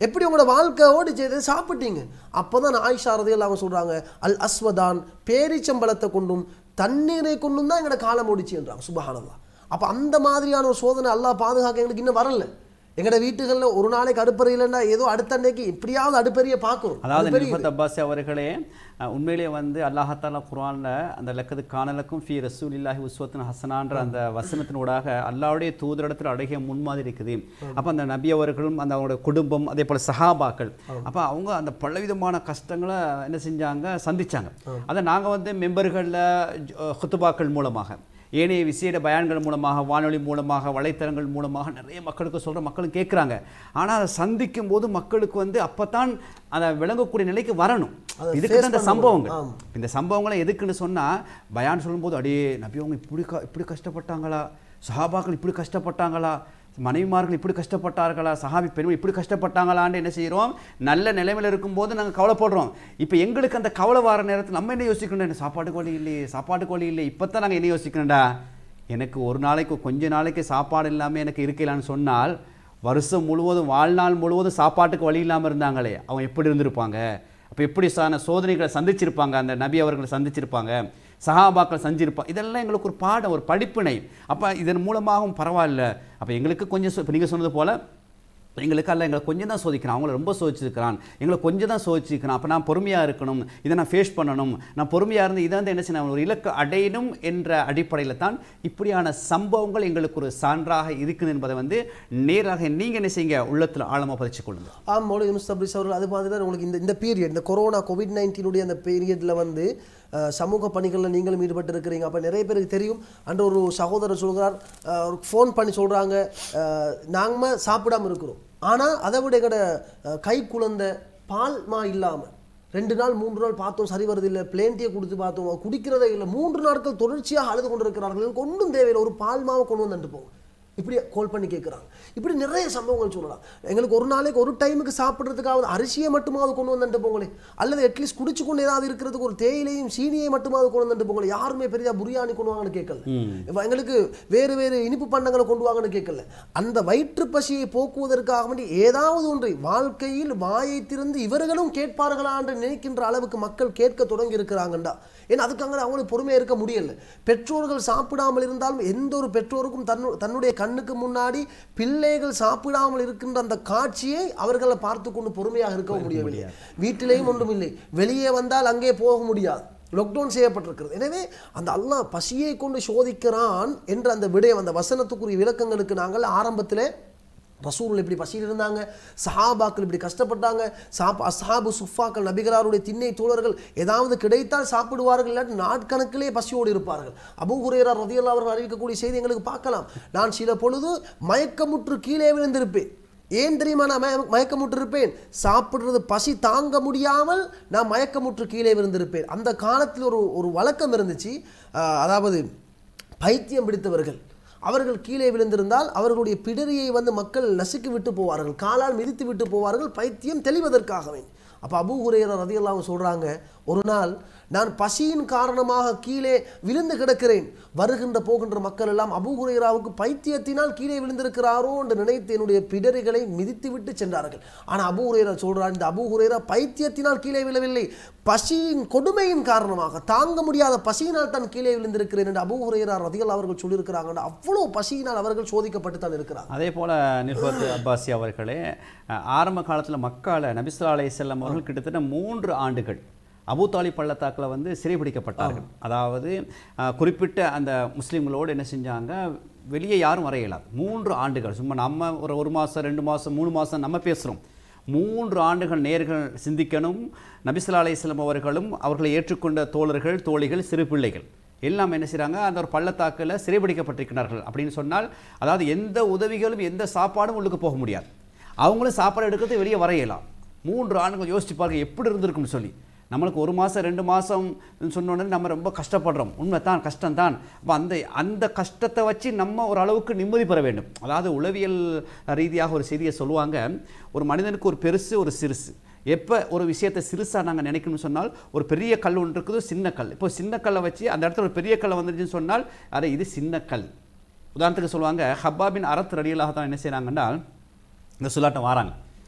எப்படி உங்களோட வாழ்க்கை ஓடிச்சது சாப்பிட்டீங்க அப்பதான் ஆயிஷா ரதியல்லாஹு அவங்க சொல்றாங்க அல் அஸ்வதான் பேரிச்சம்பழத்தை கொண்டும் தண்ணீரை கொண்டும் தான் எங்களோட காலம் ஓடிச்சுன்றாங்க சுபஹானல்லாஹ் அப்ப அந்த மாதிரியான ஒரு சோதனை அல்லாஹ் பாதுகாக்க எங்களுக்கு இன்னும் வரல எங்களோட வீட்டுகள்ல ஒரு நாளைக்கு அடுப்பறையிலன்னா ஏதோ அடுத்த அன்னைக்கு எப்படியாவது அடுப்பறையை பார்க்கணும் அதாவது அடுப்பெரிய நிஃபத் அப்பாஸ் அவர்களே அஹ், உண்மையிலே வந்து அல்லாஹாலா குர்ஆன்ல அந்த லக்கது காணலுக்கும் ஃபி ரசூலில்லாஹி உஸ்வத்தின் ஹசனான்ற அந்த வசனத்தினூடாக அல்லாவுடைய தூதரிடத்தில் அழகிய முன்மாதிரி இருக்குது அப்ப அந்த நபி அவர்களும் அந்த அவங்களுடைய குடும்பம் அதே போல சஹாபாக்கள் அப்ப அவங்க அந்த பலவிதமான கஷ்டங்களை என்ன செஞ்சாங்க சந்திச்சாங்க அதை நாங்க வந்து மெம்பர்களில் ஹுத்துபாக்கள் மூலமாக ஏனைய விசேட பயான்கள் மூலமாக வானொலி மூலமாக வலைத்தளங்கள் மூலமாக நிறைய மக்களுக்கு சொல்ற மக்களும் கேட்குறாங்க ஆனால் அதை சந்திக்கும் போது மக்களுக்கு வந்து அப்பதான் அதை விளங்கக்கூடிய நிலைக்கு வரணும் அதை இதுக்கு தான் இந்த face சம்பவங்கள் பண்ணணும். இந்த சம்பவங்களை எதுக்குன்னு சொன்னா பயான் சொல்லும்போது அடே நபி அவங்க இப்படி க- இப்படி கஷ்டப்பட்டாங்களா சஹாபாக்கள் இப்படி கஷ்டப்பட்டாங்களா மனைவிமார்கள் இப்படி கஷ்டப்பட்டார்களா சஹாபி பெருமை இப்படி கஷ்டப்பட்டாங்களான்னு என்ன செய்கிறோம் நல்ல நிலைமையில் இருக்கும்போது நாங்கள் கவலைப்படுறோம் இப்போ எங்களுக்கு அந்த கவலை வர நேரத்தில் நம்ம என்ன யோசிக்கணும் என்ன சாப்பாட்டுக்கு வழி இல்லையே சாப்பாட்டுக்கு வழி இல்லை இப்போ தான் நாங்கள் என்ன யோசிக்கணும்டா எனக்கு ஒரு நாளைக்கு கொஞ்ச நாளைக்கு சாப்பாடு இல்லாமல் எனக்கு இருக்கலான்னு சொன்னால் வருஷம் முழுவதும் வாழ்நாள் முழுவதும் சாப்பாட்டுக்கு வழி இல்லாமல் இருந்தாங்களே அவங்க எப்படி இருந்திருப்பாங்க அப்போ எப்படி சான சோதனைகளை சந்திச்சிருப்பாங்க அந்த நபி அவர்களை சந்திச்சிருப்பாங்க சஹாபாக்கள் செஞ்சிருப்பாங்க இதெல்லாம் எங்களுக்கு ஒரு பாடம் ஒரு படிப்பினை அப்போ இதன் மூலமாகவும் பரவாயில்ல அப்போ எங்களுக்கு கொஞ்சம் இப்போ நீங்கள் சொன்னது போல் எங்களுக்கு அல்ல எங்களை கொஞ்சம் தான் சோதிக்கிறான் அவங்கள ரொம்ப சோதிச்சிருக்கிறான் எங்களை கொஞ்சம் தான் சோதிச்சிருக்கிறான் அப்போ நான் பொறுமையாக இருக்கணும் இதை நான் ஃபேஸ் பண்ணணும் நான் பொறுமையாக இருந்து இதை வந்து என்ன செய்யணும் ஒரு இலக்கு அடையணும் என்ற அடிப்படையில் தான் இப்படியான சம்பவங்கள் எங்களுக்கு ஒரு சான்றாக இருக்குது என்பதை வந்து நேராக நீங்கள் என்ன செய்யுங்க உள்ளத்தில் ஆழமாக பதிச்சு கொள்ளுங்க ஆம் மௌலிக் முஸ்தபிஸ் அவர்கள் அது மாதிரி தான் உங்களுக்கு இந்த இந்த பீரியட் இந்த கொரோனா கோவிட் நைன்டீனுடைய அந்த பீரியடில் வந்து அஹ், சமூக பணிகளில் நீங்களும் ஈடுபட்டு இருக்கிறீங்க அப்போ நிறைய பேருக்கு தெரியும் அன்று ஒரு சகோதரர் சொல்கிறார் அஹ், ஒரு ஃபோன் பண்ணி சொல்கிறாங்க நாங்கள் சாப்பிடாம இருக்கிறோம் ஆனால் அதை விட எங்களோட அஹ், கை குழந்தை பால்மா இல்லாமல் ரெண்டு நாள் மூன்று நாள் பார்த்தோம் சரி வருது இல்லை பிளேன்ட்டியை கொடுத்து பார்த்தோம் அவன் குடிக்கிறதே இல்லை மூன்று நாட்கள் தொடர்ச்சியாக அழுது கொண்டு இருக்கிறார்கள் எனக்கு ஒன்றும் தேவையில்லை ஒரு பால் மாவை கொண்டு வந்துட்டு போங்க இப்படி கால் பண்ணி கேட்குறாங்க இப்படி நிறைய சம்பவங்கள் சொல்லலாம் எங்களுக்கு ஒரு நாளைக்கு ஒரு டைமுக்கு சாப்பிட்றதுக்காவது அரிசியை மட்டுமாவது கொண்டு வந்துட்டு போங்களே அல்லது அட்லீஸ்ட் குடிச்சு கொண்டு ஏதாவது இருக்கிறதுக்கு ஒரு தேயிலையும் சீனியை மட்டுமாவது கொண்டு வந்துட்டு போங்களே யாருமே பெரியா பிரியாணி கொண்டு வாங்கன்னு கேட்கல இப்ப எங்களுக்கு வேறு வேறு இனிப்பு பண்டங்களை கொண்டு வாங்கன்னு கேட்கல அந்த வயிற்று பசியை போக்குவதற்காக வேண்டி ஏதாவது ஒன்றை வாழ்க்கையில் வாயை திறந்து இவர்களும் கேட்பார்களா என்று நினைக்கின்ற அளவுக்கு மக்கள் கேட்க தொடங்கி இருக்கிறாங்கண்டா ஏன்னா அதுக்காக அவங்களுக்கு பொறுமையாக இருக்க முடியல பெற்றோர்கள் சாப்பிடாமல் இருந்தாலும் எந்த ஒரு பெற்றோருக்கும் தன்னு தன்னுடைய கண்ணுக்கு முன்னாடி பிள்ளைகள் சாப்பிடாமல் இருக்கின்ற அந்த காட்சியை அவர்களை பார்த்து கொண்டு பொறுமையாக இருக்க முடியவில்லை வீட்டிலேயும் ஒன்றும் இல்லை வெளியே வந்தால் அங்கே போக முடியாது லாக்டவுன் செய்யப்பட்டிருக்கிறது எனவே அந்த அல்லாஹ் பசியை கொண்டு சோதிக்கிறான் என்ற அந்த விடயம் அந்த வசனத்துக்குரிய விளக்கங்களுக்கு நாங்கள் ஆரம்பத்திலே ரசூல் இப்படி பசியில் இருந்தாங்க சஹாபாக்கள் இப்படி கஷ்டப்பட்டாங்க சாப் அஸ்ஹாபு சுஃபாக்கள் நபிகளாருடைய திண்ணை தோழர்கள் ஏதாவது கிடைத்தால் சாப்பிடுவார்கள் இல்லாட்டி நாட்கணக்கிலே பசியோடு இருப்பார்கள் அபூ ஹுரேரா ரதியல்லா அவர்கள் அறிவிக்கக்கூடிய செய்தி எங்களுக்கு பார்க்கலாம் நான் சில பொழுது மயக்கமுற்று கீழே விழுந்திருப்பேன் ஏன் தெரியுமா நான் மய மயக்கமுற்று இருப்பேன் சாப்பிடுறது பசி தாங்க முடியாமல் நான் மயக்கமுற்று கீழே விழுந்திருப்பேன் அந்த காலத்தில் ஒரு ஒரு வழக்கம் இருந்துச்சு ஆஹ், அதாவது பைத்தியம் பிடித்தவர்கள் அவர்கள் கீழே விழுந்திருந்தால் அவர்களுடைய பிடரியை வந்து மக்கள் நசுக்கி விட்டு போவார்கள் காலால் மிதித்து விட்டு போவார்கள் பைத்தியம் தெளிவதற்காகவே அப்போ அபூ ஹுரேரா ரதியல்லாஹு சொல்றாங்க ஒரு நாள் நான் பசியின் காரணமாக கீழே விழுந்து கிடக்கிறேன் வருகின்ற போகின்ற மக்கள் எல்லாம் அபூ ஹுரேராவுக்கு பைத்தியத்தினால் கீழே விழுந்திருக்கிறாரோ என்று நினைத்து என்னுடைய பிடரிகளை மிதித்து விட்டு சென்றார்கள் ஆனால் அபூ ஹுரேரா சொல்றார் இந்த அபூ ஹுரேரா பைத்தியத்தினால் கீழே விழவில்லை பசியின் கொடுமையின் காரணமாக தாங்க முடியாத பசியினால் தான் கீழே விழுந்திருக்கிறேன் என்று அபூ ஹுரேரா ரதியல் அவர்கள் சொல்லியிருக்கிறாங்க அவ்வளோ பசியினால் அவர்கள் சோதிக்கப்பட்டு தான் இருக்கிறார் அதே போல் நிர்பத் அப்பாசி அவர்களே அஹ், ஆரம்ப காலத்தில் மக்கால நபிசுல்லா அலைஹிஸ்ஸலாம் அவர்கள் கிட்டத்தட்ட மூன்று ஆண்டுகள் அபூதாலி பள்ளத்தாக்கில் வந்து சிறைபிடிக்கப்பட்டார்கள் அதாவது அஹ், குறிப்பிட்ட அந்த முஸ்லீம்களோடு என்ன செஞ்சாங்க வெளியே யாரும் வர இயலாது மூன்று ஆண்டுகள் சும்மா நம்ம ஒரு ஒரு மாதம் ரெண்டு மாதம் மூணு மாதம் நம்ம பேசுகிறோம் மூன்று ஆண்டுகள் நேர்கள் சிந்திக்கணும் நபிசுல்லா அலைஹிஸ்ஸலாம் அவர்களும் அவர்களை ஏற்றுக்கொண்ட தோழர்கள் தோழிகள் சிறு பிள்ளைகள் எல்லாம் என்ன செய்கிறாங்க அந்த ஒரு பள்ளத்தாக்கில் சிறைபிடிக்கப்பட்டிருக்கிறார்கள் அப்படின்னு சொன்னால் அதாவது எந்த உதவிகளும் எந்த சாப்பாடும் உள்ளுக்கு போக முடியாது அவங்களும் சாப்பாடு எடுக்கிறது வெளியே வர இயலாம் மூன்று ஆண்டுகள் யோசிச்சு பாருங்க எப்படி இருந்திருக்கும்னு சொல்லி நம்மளுக்கு ஒரு மாதம் ரெண்டு மாதம் சொன்ன உடனே நம்ம ரொம்ப கஷ்டப்படுறோம் உண்மைதான் கஷ்டம்தான் அப்போ அந்த அந்த கஷ்டத்தை வச்சு நம்ம ஒரு அளவுக்கு நிம்மதி பெற வேண்டும் அதாவது உளவியல் ரீதியாக ஒரு செய்தியை சொல்லுவாங்க ஒரு மனிதனுக்கு ஒரு பெருசு ஒரு சிறுசு எப்போ ஒரு விஷயத்தை சிறுசாக நாங்கள் நினைக்கணும்னு சொன்னால் ஒரு பெரிய கல் ஒன்று இருக்குது சின்ன கல் இப்போ சின்ன கல்லை வச்சு அந்த இடத்துல ஒரு பெரிய கல்லை வந்துருச்சுன்னு சொன்னால் அட இது சின்ன கல் உதாரணத்துக்கு சொல்லுவாங்க ஹப்பாபின் அறத்து ரடியலாக தான் என்ன செய்கிறாங்கன்னா இந்த சுல்லாட்டம் வராங்க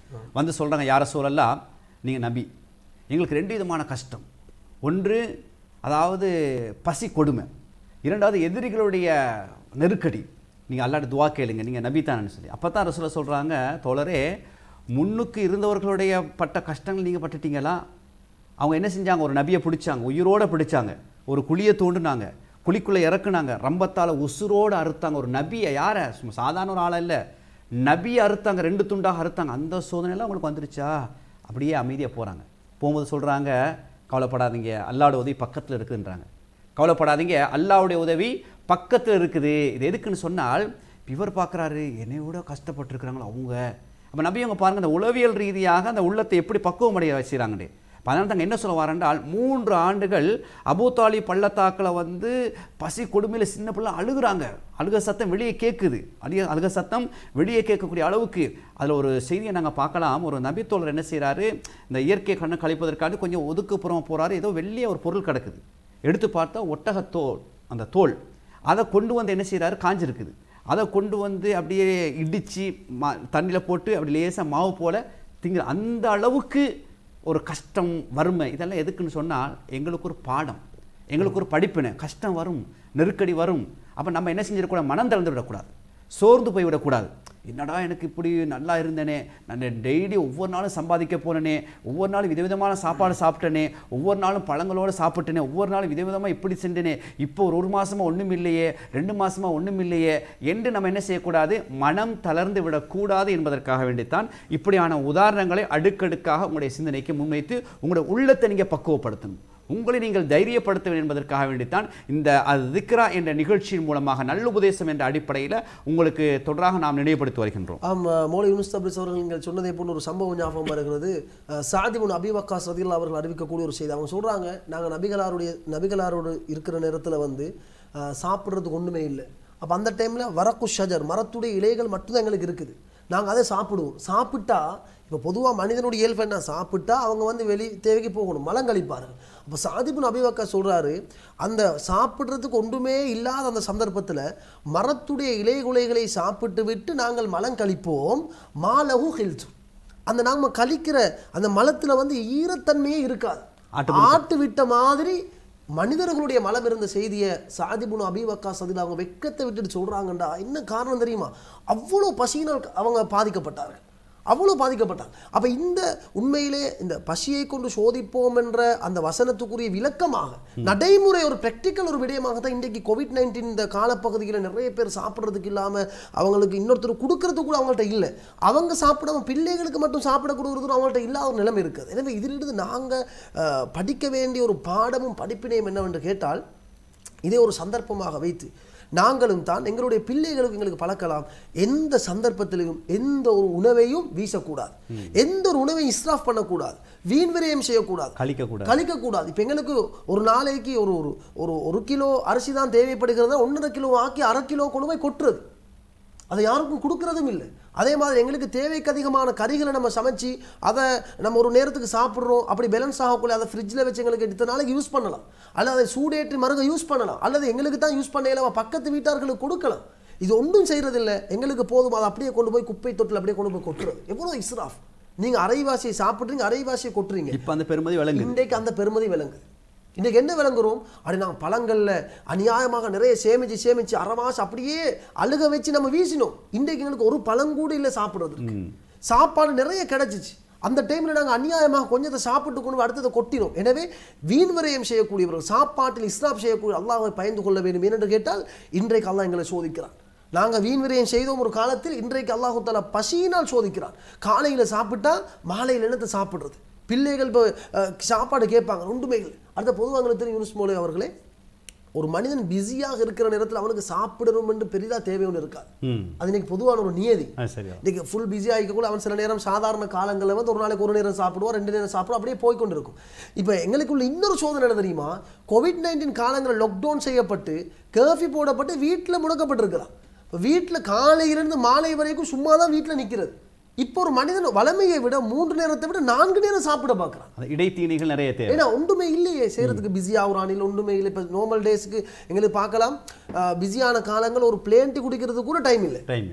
வந்து சொல்கிறாங்க யார சூழல்லாம் நீங்கள் நபி எங்களுக்கு ரெண்டு விதமான கஷ்டம் ஒன்று அதாவது பசி கொடுமை இரண்டாவது எதிரிகளுடைய நெருக்கடி நீங்கள் அல்லாட்ட துவா கேளுங்க நீங்கள் நபி தானு சொல்லி அப்போ தான் ரசூலா சொல்கிறாங்க தோழரே முன்னுக்கு இருந்தவர்களுடைய பட்ட கஷ்டங்கள் நீங்கள் பட்டுட்டீங்களா அவங்க என்ன செஞ்சாங்க ஒரு நபியை பிடிச்சாங்க உயிரோட பிடிச்சாங்க ஒரு குழியை தோண்டுனாங்க குழிக்குள்ளே இறக்குனாங்க ரம்பத்தால் உசுரோடு அறுத்தாங்க ஒரு நபியை யாரை சும்மா சாதாரண ஒரு ஆளா இல்லை நபியை அறுத்தாங்க ரெண்டு துண்டாக அறுத்தாங்க அந்த சோதனையெல்லாம் உங்களுக்கு வந்துருச்சா அப்படியே அமைதியாக போகிறாங்க போகும்போது சொல்கிறாங்க கவலைப்படாதீங்க அல்லாட உதவி பக்கத்தில் இருக்குன்றாங்க கவலைப்படாதீங்க அல்லாவுடைய உதவி பக்கத்தில் இருக்குது இது எதுக்குன்னு சொன்னால் இவர் பார்க்குறாரு என்னையோட கஷ்டப்பட்டுருக்குறாங்களோ அவங்க அப்போ நபி அவங்க பாருங்க அந்த உளவியல் ரீதியாக அந்த உள்ளத்தை எப்படி பக்குவம் அடைய வச்சுறாங்கன்னு அதனால தாங்க என்ன சொல்ல வரேன்றால் மூன்று ஆண்டுகள் அபூத்தாலி பள்ளத்தாக்கில் வந்து பசி கொடுமையில் சின்ன பிள்ளை அழுகுறாங்க அழுக சத்தம் வெளியே கேட்குது அழுக அழுக சத்தம் வெளியே கேட்கக்கூடிய அளவுக்கு அதில் ஒரு செய்தியை நாங்கள் பார்க்கலாம் ஒரு நபித்தோழர் என்ன செய்கிறாரு இந்த இயற்கை கண்ணை கழிப்பதற்காக கொஞ்சம் ஒதுக்குப்புறம் போகிறாரு ஏதோ வெள்ளிய ஒரு பொருள் கிடக்குது எடுத்து பார்த்தா ஒட்டகத்தோல் அந்த தோல் அதை கொண்டு வந்து என்ன செய்கிறாரு காஞ்சிருக்குது அதை கொண்டு வந்து அப்படியே இடித்து மா தண்ணியில் போட்டு அப்படி லேசாக மாவு போல் திங்கிற அந்த அளவுக்கு ஒரு கஷ்டம் வறுமை இதெல்லாம் எதுக்குன்னு சொன்னால் எங்களுக்கு ஒரு பாடம் எங்களுக்கு ஒரு படிப்பினை கஷ்டம் வரும் நெருக்கடி வரும் அப்போ நம்ம என்ன செஞ்சிடக்கூடாது மனம் திறந்து விடக்கூடாது சோர்ந்து போய் விடக்கூடாது என்னடா எனக்கு இப்படி நல்லா இருந்தேனே நான் டெய்லி ஒவ்வொரு நாளும் சம்பாதிக்க போனேனே ஒவ்வொரு நாளும் விதவிதமான சாப்பாடு சாப்பிட்டேனே ஒவ்வொரு நாளும் பழங்களோடு சாப்பிட்டேனே ஒவ்வொரு நாளும் விதவிதமாக இப்படி சென்றேனே இப்போ ஒரு ஒரு மாசமா ஒன்றும் இல்லையே ரெண்டு மாசமா ஒன்றும் இல்லையே என்று நம்ம என்ன செய்யக்கூடாது மனம் தளர்ந்து விடக்கூடாது என்பதற்காக வேண்டித்தான் இப்படியான உதாரணங்களை அடுக்கடுக்காக உங்களுடைய சிந்தனைக்கு முன்வைத்து உங்களுடைய உள்ளத்தை நீங்கள் பக்குவப்படுத்தணும் உங்களை நீங்கள் தைரியப்படுத்த வேண்டும் என்பதற்காக வேண்டித்தான் இந்த அது திக்ரா என்ற நிகழ்ச்சியின் மூலமாக நல்லுபதேசம் என்ற அடிப்படையில் உங்களுக்கு தொடராக நாம் நினைவுபடுத்தி வருகின்றோம் ஆம் மோலி யூனுஸ் தப்ரிஸ் அவர்கள் நீங்கள் சொன்னதை போன்ற ஒரு சம்பவம் ஞாபகம் வருகிறது அஹ், சாதிபுன் அபி வக்காஸ் ரதியல்லாஹு அவர்கள் அறிவிக்கக்கூடிய ஒரு செய்தி அவங்க சொல்றாங்க நாங்க நபிகளாருடைய நபிகளாரோடு இருக்கிற நேரத்துல வந்து அஹ், சாப்பிடுறதுக்கு ஒண்ணுமே இல்லை அப்ப அந்த டைம்ல வரக்கு ஷஜர் மரத்துடைய இலைகள் மட்டும்தான் எங்களுக்கு இருக்குது நாங்க அதை சாப்பிடுவோம் சாப்பிட்டா இப்போ பொதுவா மனிதனுடைய இயல்பு என்ன சாப்பிட்டா அவங்க வந்து வெளி தேவைக்கு போகணும் மலம் கழிப்பார்கள் அப்போ சாதிபுன் அபிவக்கா சொல்றாரு அந்த சாப்பிட்றதுக்கு ஒன்றுமே இல்லாத அந்த சந்தர்ப்பத்துல மரத்துடைய இலை குலைகளை சாப்பிட்டு விட்டு நாங்கள் மலம் கழிப்போம் மாலகு ஹில்சு அந்த நாம கழிக்கிற அந்த மலத்துல வந்து ஈரத்தன்மையே இருக்காது ஆட்டு விட்ட மாதிரி மனிதர்களுடைய மலம் இருந்த செய்தியை சாதிபுன் அபிவக்கா சதில் அவங்க வெக்கத்தை விட்டுட்டு சொல்றாங்கண்டா என்ன காரணம் தெரியுமா அவ்வளோ பசியினால் அவங்க பாதிக்கப்பட்டார்கள் அவ்வளோ பாதிக்கப்பட்டாங்க அப்ப இந்த உண்மையிலே இந்த பசியை கொண்டு சோதிப்போம் என்ற அந்த வசனத்துக்குரிய விளக்கமாக நடைமுறை ஒரு பிராக்டிக்கல் ஒரு விடயமாக தான் இன்றைக்கு கோவிட் நைன்டீன் இந்த காலப்பகுதியில் நிறைய பேர் சாப்பிட்றதுக்கு இல்லாம அவங்களுக்கு இன்னொருத்தர் கொடுக்கறதுக்கு கூட அவங்கள்ட்ட இல்லை அவங்க சாப்பிடாம பிள்ளைகளுக்கு மட்டும் சாப்பிட கொடுக்குறது அவங்கள்ட்ட இல்லாத ஒரு நிலைமை இருக்குது எனவே இதிலிருந்து நாங்க அஹ், படிக்க வேண்டிய ஒரு பாடமும் படிப்பினையும் என்னவென்று கேட்டால் இதே ஒரு சந்தர்ப்பமாக வைத்து நாங்களும் தான் எங்களுடைய பிள்ளைகளுக்கு எங்களுக்கு பழக்கலாம் எந்த சந்தர்ப்பத்திலையும் எந்த ஒரு உணவையும் வீசக்கூடாது எந்த ஒரு உணவையும் இஸ்ராஃப் பண்ணக்கூடாது வீண் விரயம் செய்யக்கூடாது கழிக்கக்கூடாது கழிக்கக்கூடாது இப்போ எங்களுக்கு ஒரு நாளைக்கு ஒரு ஒரு ஒரு ஒரு கிலோ அரிசி தான் தேவைப்படுகிறதா ஒன்றரை கிலோ ஆக்கி அரை கிலோ கொண்டு போய் கொட்டுறது அதை யாருக்கும் கொடுக்கறதும் இல்லை அதே மாதிரி எங்களுக்கு தேவைக்கு அதிகமான கறிகளை நம்ம சமைச்சு அதை நம்ம ஒரு நேரத்துக்கு சாப்பிட்றோம் அப்படி பேலன்ஸ் ஆகக்குள்ள அதை ஃப்ரிட்ஜில் வச்சு எங்களுக்கு எடுத்த நாளைக்கு யூஸ் பண்ணலாம் அல்லது அதை சூடேற்றி மருக யூஸ் பண்ணலாம் அல்லது எங்களுக்கு தான் யூஸ் பண்ணல பக்கத்து வீட்டார்களுக்கு கொடுக்கலாம் இது ஒன்றும் செய்யறதில்ல எங்களுக்கு போதும் அதை அப்படியே கொண்டு போய் குப்பை தொட்டில் அப்படியே கொண்டு போய் கொட்டுறது எவ்வளோ இஸ்ராஃப் நீங்கள் அரைவாசியை சாப்பிட்றீங்க அரைவாசியை கொட்டுறீங்க இப்போ அந்த பெருமதி விளங்குது இன்றைக்கு அந்த பெருமதி விளங்குது இன்றைக்கு என்ன விளங்குறோம் அப்படி நாங்கள் பழங்கள்ல அநியாயமாக நிறைய சேமிச்சு சேமிச்சு அரை மாசம் அப்படியே அழுக வச்சு நம்ம வீசினோம் இன்றைக்கு எங்களுக்கு ஒரு பழங்கூட இல்லை சாப்பிடுறதுக்கு சாப்பாடு நிறைய கிடைச்சிச்சு அந்த டைம்ல நாங்கள் அநியாயமாக கொஞ்சத்தை சாப்பிட்டு கொண்டு போய் அடுத்ததை கொட்டினோம் எனவே வீண் விரயம் செய்யக்கூடியவர்கள் சாப்பாட்டில் இஸ்லாம் செய்யக்கூடிய அல்லாஹ்வை பயந்து கொள்ள வேண்டும் ஏனென்று கேட்டால் இன்றைக்கு அல்லாஹ் எங்களை சோதிக்கிறான் நாங்கள் வீண் விரயம் செய்தோம் ஒரு காலத்தில் இன்றைக்கு அல்லாஹு தாலா பசியினால் சோதிக்கிறான் காலையில் சாப்பிட்டா மாலையில் என்னத்தை சாப்பிடுறது பிள்ளைகள் இப்போ அஹ், சாப்பாடு கேட்பாங்க ஒன்றுமே இல்லை அடுத்த பொதுவாக தெரியும் யூனுஸ் மோலே அவர்களே ஒரு மனிதன் பிஸியாக இருக்கிற நேரத்தில் அவனுக்கு சாப்பிடணும் என்று பெரிதா தேவை ஒன்று இருக்காது ம் அது இன்னைக்கு பொதுவான ஒரு நியதி அது சரியா இன்னைக்கு ஃபுல் பிஸியாக இருக்கக்குள்ள அவன் சில நேரம் சாதாரண காலங்களில் வந்து ஒரு நாளைக்கு ஒரு நேரம் சாப்பிடுவான் ரெண்டு நேரம் சாப்பிடுவோம் அப்படியே போய் கொண்டு இருக்கும் இப்போ எங்களுக்குள்ள இன்னொரு சோதனை என்ன தெரியுமா கோவிட் நைன்டீன் காலங்களில் லாக்டவுன் செய்யப்பட்டு கர்ஃபி போடப்பட்டு வீட்டில் முடக்கப்பட்டிருக்கிறான் இப்போ வீட்டில் காலையிலிருந்து மாலை வரைக்கும் சும்மா தான் வீட்டில் நிற்கிறது இப்போ ஒரு மனிதன் வளமையை விட மூன்று நேரத்தை விட நான்கு நேரம் சாப்பிட பார்க்குறான் அந்த இடைத்தீனிகள் நிறைய தேவை ஏன்னா ஒன்றுமே இல்லையே செய்யறதுக்கு பிஸி ஆகுறான் இல்லை ஒன்றுமே இல்லை இப்போ நார்மல் டேஸ்க்கு எங்களுக்கு பார்க்கலாம் பிஸியான காலங்கள் ஒரு பிளேன்ட்டி குடிக்கிறதுக்கு கூட டைம் இல்லை டைம் இல்லை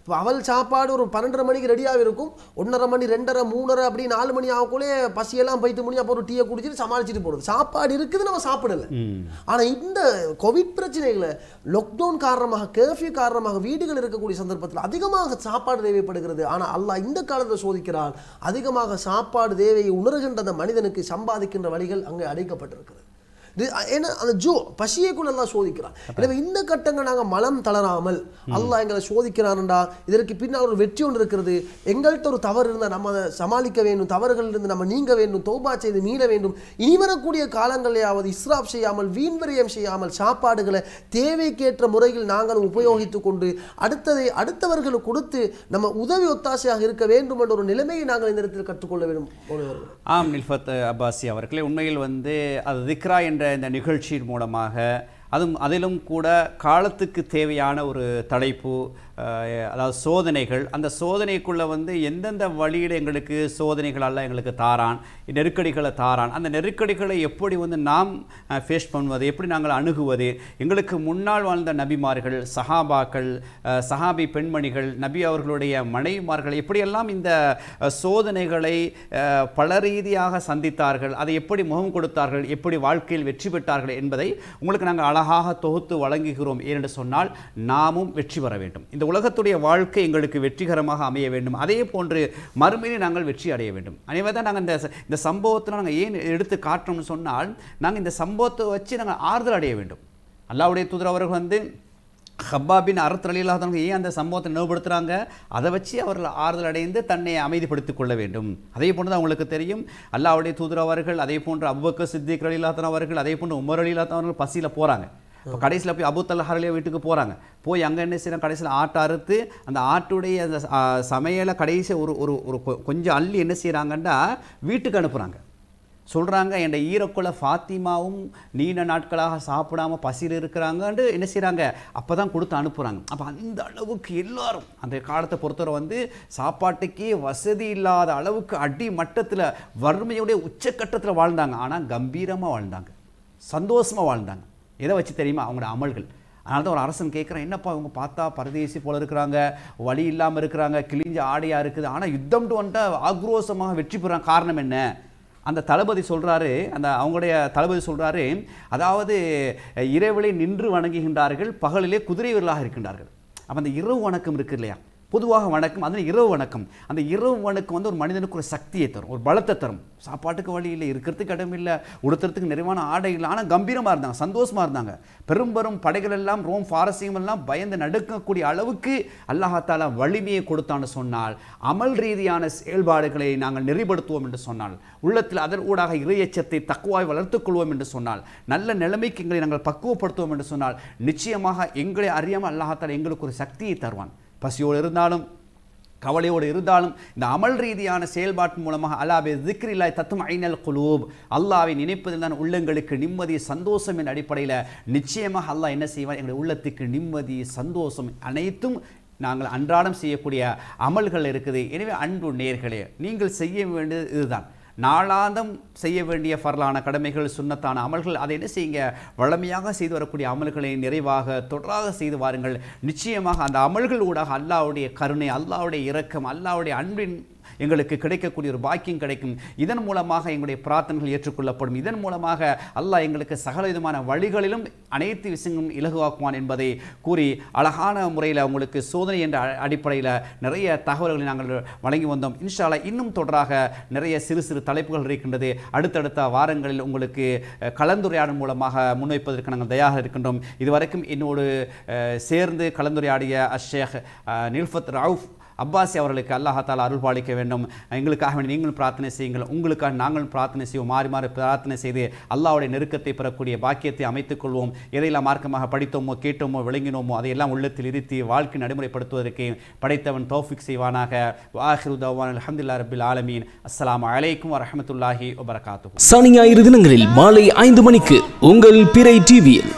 இப்போ அவள் சாப்பாடு ஒரு பன்னெண்டரை மணிக்கு ரெடியாக இருக்கும் ஒன்றரை மணி ரெண்டரை மூணரை அப்படி நாலு மணி ஆகக்குள்ளே பசியெல்லாம் போயிட்டு முடிஞ்சு அப்போ ஒரு டீயை குடிச்சிட்டு சமாளிச்சுட்டு போகிறது சாப்பாடு இருக்குது நம்ம சாப்பிடல ஆனால் இந்த கோவிட் பிரச்சனைகளை லாக்டவுன் காரணமாக கேர்ஃபியூ காரணமாக வீடுகள் இருக்கக்கூடிய சந்தர்ப்பத்தில் அதிகமாக சாப்பாடு தேவைப்படுகிறது ஆனால் அல்லாஹ் இந்த காலத்தில் சோதிக்கிறான் அதிகமாக சாப்பாடு தேவையை உணர்கின்ற அந்த மனிதனுக்கு சம்பாதிக்கின்ற வழிகள் அங்கே அடைக்கப்பட்டிருக்கிறது இது ஏன்னா அந்த ஜோ பசியைக்குள்ள எல்லாம் சோதிக்கிறான் எனவே இந்த கட்டங்கள் நாங்கள் மலம் தளராமல் அல்லாஹ் எங்களை சோதிக்கிறான்டா இதற்கு பின்னால் ஒரு வெற்றி ஒன்று இருக்கிறது எங்கள்கிட்ட ஒரு தவறு இருந்தால் நம்ம அதை சமாளிக்க வேண்டும் தவறுகள் இருந்து நம்ம நீங்க வேண்டும் தௌபா செய்து மீள வேண்டும் இனி வரக்கூடிய காலங்களையாவது இஸ்ராப் செய்யாமல் வீண் விரயம் செய்யாமல் சாப்பாடுகளை தேவைக்கேற்ற முறையில் நாங்கள் உபயோகித்துக் கொண்டு அடுத்ததை அடுத்தவர்களுக்கு கொடுத்து நம்ம உதவி ஒத்தாசையாக இருக்க வேண்டும் என்ற ஒரு நிலைமையை நாங்கள் இந்த இடத்தில் கற்றுக்கொள்ள வேண்டும் மௌலவர்களே. ஆம் நில்ஃபத் அப்பாசி அவர்களே உண்மையில் வந்து அது திக்ரா என்ற இந்த நிகழ்ச்சியின் மூலமாக அதுவும் அதிலும் கூட காலத்துக்கு தேவையான ஒரு தலைப்பு அஹ், அதாவது சோதனைகள் அந்த சோதனைக்குள்ளே வந்து எந்தெந்த வழியில் எங்களுக்கு சோதனைகள் எல்லாம் எங்களுக்கு தாரான் நெருக்கடிகளை தாரான் அந்த நெருக்கடிகளை எப்படி வந்து நாம் ஃபேஸ் பண்ணுவது எப்படி நாங்கள் அணுகுவது எங்களுக்கு முன்னால் வாழ்ந்த நபிமார்கள் சஹாபாக்கள் அஹ், சஹாபி பெண்மணிகள் நபி அவர்களுடைய மனைவிமார்கள் எப்படியெல்லாம் இந்த அஹ், சோதனைகளை அஹ், பல ரீதியாக சந்தித்தார்கள் அதை எப்படி முகம் கொடுத்தார்கள் எப்படி வாழ்க்கையில் வெற்றி பெற்றார்கள் என்பதை உங்களுக்கு நாங்கள் அழகாக தொகுத்து வழங்குகிறோம் ஏனென்று சொன்னால் நாமும் வெற்றி பெற வேண்டும் இந்த உலகத்துடைய வாழ்க்கை எங்களுக்கு வெற்றிகரமாக அமைய வேண்டும் அதே போன்று மறுமையிலே நாங்கள் வெற்றி அடைய வேண்டும் எனவே தான் நாங்கள் இந்த ச- இந்த சம்பவத்தை நாங்கள் ஏன் எடுத்து காட்டுறோம்னு சொன்னால் நாங்கள் இந்த சம்பவத்தை வச்சு நாங்கள் ஆறுதல் அடைய வேண்டும் அல்லாவுடைய தூதர் அவர்கள் வந்து ஹப்பாபின் அறத்தல் இல்லாதவங்க ஏன் அந்த சம்பவத்தை நினைவுபடுத்துகிறாங்க அதை வச்சு அவர்கள் ஆறுதல் அடைந்து தன்னை அமைதிப்படுத்திக் கொள்ள வேண்டும் அதே போன்று தான் உங்களுக்கு தெரியும் அல்லாவுடைய தூதர் அவர்கள் அதே போன்று அபுபக்கர் சித்திக் அலிலாத்தன் அவர்கள் அதே போன்று உமர் அலிலாத்தன் அவர்கள் பசியில் போகிறாங்க இப்போ கடைசியில் போய் அபு தல்ஹாரிலே வீட்டுக்கு போகிறாங்க போய் அங்கே என்ன செய்யறாங்க கடைசியில் ஆட்டை அறுத்து அந்த ஆட்டுடைய அந்த ச- ஆ, சமையலை கடைசி ஒரு ஒரு ஒரு கொ- கொஞ்சம் அள்ளி என்ன செய்கிறாங்கன்னா வீட்டுக்கு அனுப்புகிறாங்க சொல்கிறாங்க என் ஈரக்குள்ள ஃபாத்திமாவும் நீண்ட நாட்களாக சாப்பிடாம பசியில் இருக்கிறாங்கன்ட்டு என்ன செய்கிறாங்க அப்போ தான் கொடுத்து அனுப்புகிறாங்க அப்போ அந்த அளவுக்கு எல்லாரும் அந்த காலத்தை பொறுத்தவரை வந்து சாப்பாட்டுக்கே வசதி இல்லாத அளவுக்கு அடி மட்டத்தில் வறுமையுடைய உச்சக்கட்டத்தில் வாழ்ந்தாங்க ஆனால் கம்பீரமாக வாழ்ந்தாங்க சந்தோஷமாக வாழ்ந்தாங்க எதை வச்சு தெரியுமா அவங்களோட அமல்கள் அதனால தான் ஒரு அரசன் கேட்குறான் என்னப்பா இவங்க பார்த்தா பரதேசி போல இருக்கிறாங்க வழி இல்லாமல் இருக்கிறாங்க கிழிஞ்ச ஆடையாக இருக்குது ஆனால் யுத்தம்ட்டு வந்துட்டு ஆக்ரோஷமாக வெற்றி பெறாங்க காரணம் என்ன அந்த தளபதி சொல்றாரு அந்த அவங்களுடைய தளபதி சொல்றாரு அதாவது இரவிலே நின்று வணங்குகின்றார்கள் பகலிலே குதிரை வீரர்களாக இருக்கின்றார்கள் அப்போ அந்த இரவு வணக்கம் இருக்கு இல்லையா பொதுவாக வணக்கம் அதில் இரவு வணக்கம் அந்த இரவு வணக்கம் வந்து ஒரு மனிதனுக்கு ஒரு சக்தியை தரும் ஒரு பலத்தை தரும் சாப்பாட்டுக்கு வழி இல்லை இருக்கிறதுக்கு இடம் இல்லை உடுத்துறதுக்கு நிறைவான ஆடை இல்லை ஆனால் கம்பீரமாக இருந்தாங்க சந்தோஷமா இருந்தாங்க பெரும் பெரும் படைகள் எல்லாம் ரோம் பாரசீகம் எல்லாம் பயந்து நடுக்கக்கூடிய அளவுக்கு அல்லாஹால வலிமையை கொடுத்தான்னு சொன்னால் அமல் ரீதியான செயல்பாடுகளை நாங்கள் நெறிப்படுத்துவோம் என்று சொன்னால் உள்ளத்தில் அதன் ஊடாக இறையச்சத்தை தக்குவாய் வளர்த்துக் கொள்வோம் என்று சொன்னால் நல்ல நிலைமைக்கு எங்களை நாங்கள் பக்குவப்படுத்துவோம் என்று சொன்னால் நிச்சயமாக எங்களை அறியாமல் அல்லாஹால எங்களுக்கு ஒரு சக்தியை தருவான் பசியோடு இருந்தாலும் கவலையோடு இருந்தாலும் இந்த அமல் ரீதியான செயல்பாட்டின் மூலமாக அல்லாபே திக்ரில்லாய் தத்துவம் ஐநல் குலூப் அல்லாவை நினைப்பதில் தான் உள்ளங்களுக்கு நிம்மதி சந்தோஷம் என்ற அடிப்படையில் நிச்சயமாக அல்லாஹ் என்ன செய்வான் எங்களுடைய உள்ளத்துக்கு நிம்மதி சந்தோஷம் அனைத்தும் நாங்கள் அன்றாடம் செய்யக்கூடிய அமல்கள் இருக்குது எனவே அன்பு நேர்களே நீங்கள் செய்ய வேண்டியது இதுதான் நாளாந்தம் செய்ய வேண்டிய ஃபர்லான கடமைகள் சுன்னத்தான அமல்கள் அதை என்ன செய்யுங்க வளமையாக செய்து வரக்கூடிய அமல்களை நிறைவாக தொடராக செய்து வாருங்கள் நிச்சயமாக அந்த அமல்கள் ஊடாக அல்லாஹ்வுடைய கருணை அல்லாஹ்வுடைய இரக்கம் அல்லாஹ்வுடைய அன்பின் எங்களுக்கு கிடைக்கக்கூடிய ஒரு பாக்கியம் கிடைக்கும் இதன் மூலமாக எங்களுடைய பிரார்த்தனைகள் ஏற்றுக்கொள்ளப்படும் இதன் மூலமாக அல்லாஹ் எங்களுக்கு சகல விதமான வழிகளிலும் அனைத்து விஷயங்களும் இலகுவாக்குவான் என்பதை கூறி அழகான முறையில் உங்களுக்கு சோதனை என்ற அ- அடிப்படையில் நிறைய தகவல்களை நாங்கள் வழங்கி வந்தோம் இன்ஷால்லா இன்னும் தொடராக நிறைய சிறு சிறு தலைப்புகள் இருக்கின்றது அடுத்தடுத்த வாரங்களில் உங்களுக்கு அஹ், கலந்துரையாடல் மூலமாக முன்வைப்பதற்கு நாங்கள் தயாராக இருக்கின்றோம் இதுவரைக்கும் என்னோடு அஹ், சேர்ந்து கலந்துரையாடிய அஷேக் நில்ஃபத் ரவுஃப் அப்பாசி அவர்களுக்கு அல்லாஹ் தாலா அருள் பாலிக்க வேண்டும் எங்களுக்காக வேண்டி நீங்களும் பிரார்த்தனை செய்யுங்கள் உங்களுக்காக நாங்களும் பிரார்த்தனை செய்வோம் மாறி மாறி பிரார்த்தனை செய்து அல்லாஹ்வுடைய நெருக்கத்தை பெறக்கூடிய பாக்கியத்தை அமைத்துக் கொள்வோம் எதையெல்லாம் மார்க்கமாக படித்தோமோ கேட்டோமோ விளங்கினோமோ அதையெல்லாம் உள்ளத்தில் இருத்தி வாழ்க்கை நடைமுறைப்படுத்துவதற்கு படைத்தவன் தௌஃபிக் செய்வானாக வாஹிரு தவான் அல்ஹம்துலில்லாஹி ரபில் ஆலமீன் அஸ்ஸலாமு அலைக்கும் வரஹ்மத்துல்லாஹி வபரகாத்துஹு சனி ஞாயிறு தினங்களில் மாலை ஐந்து மணிக்கு உங்கள் பிறை டிவியில்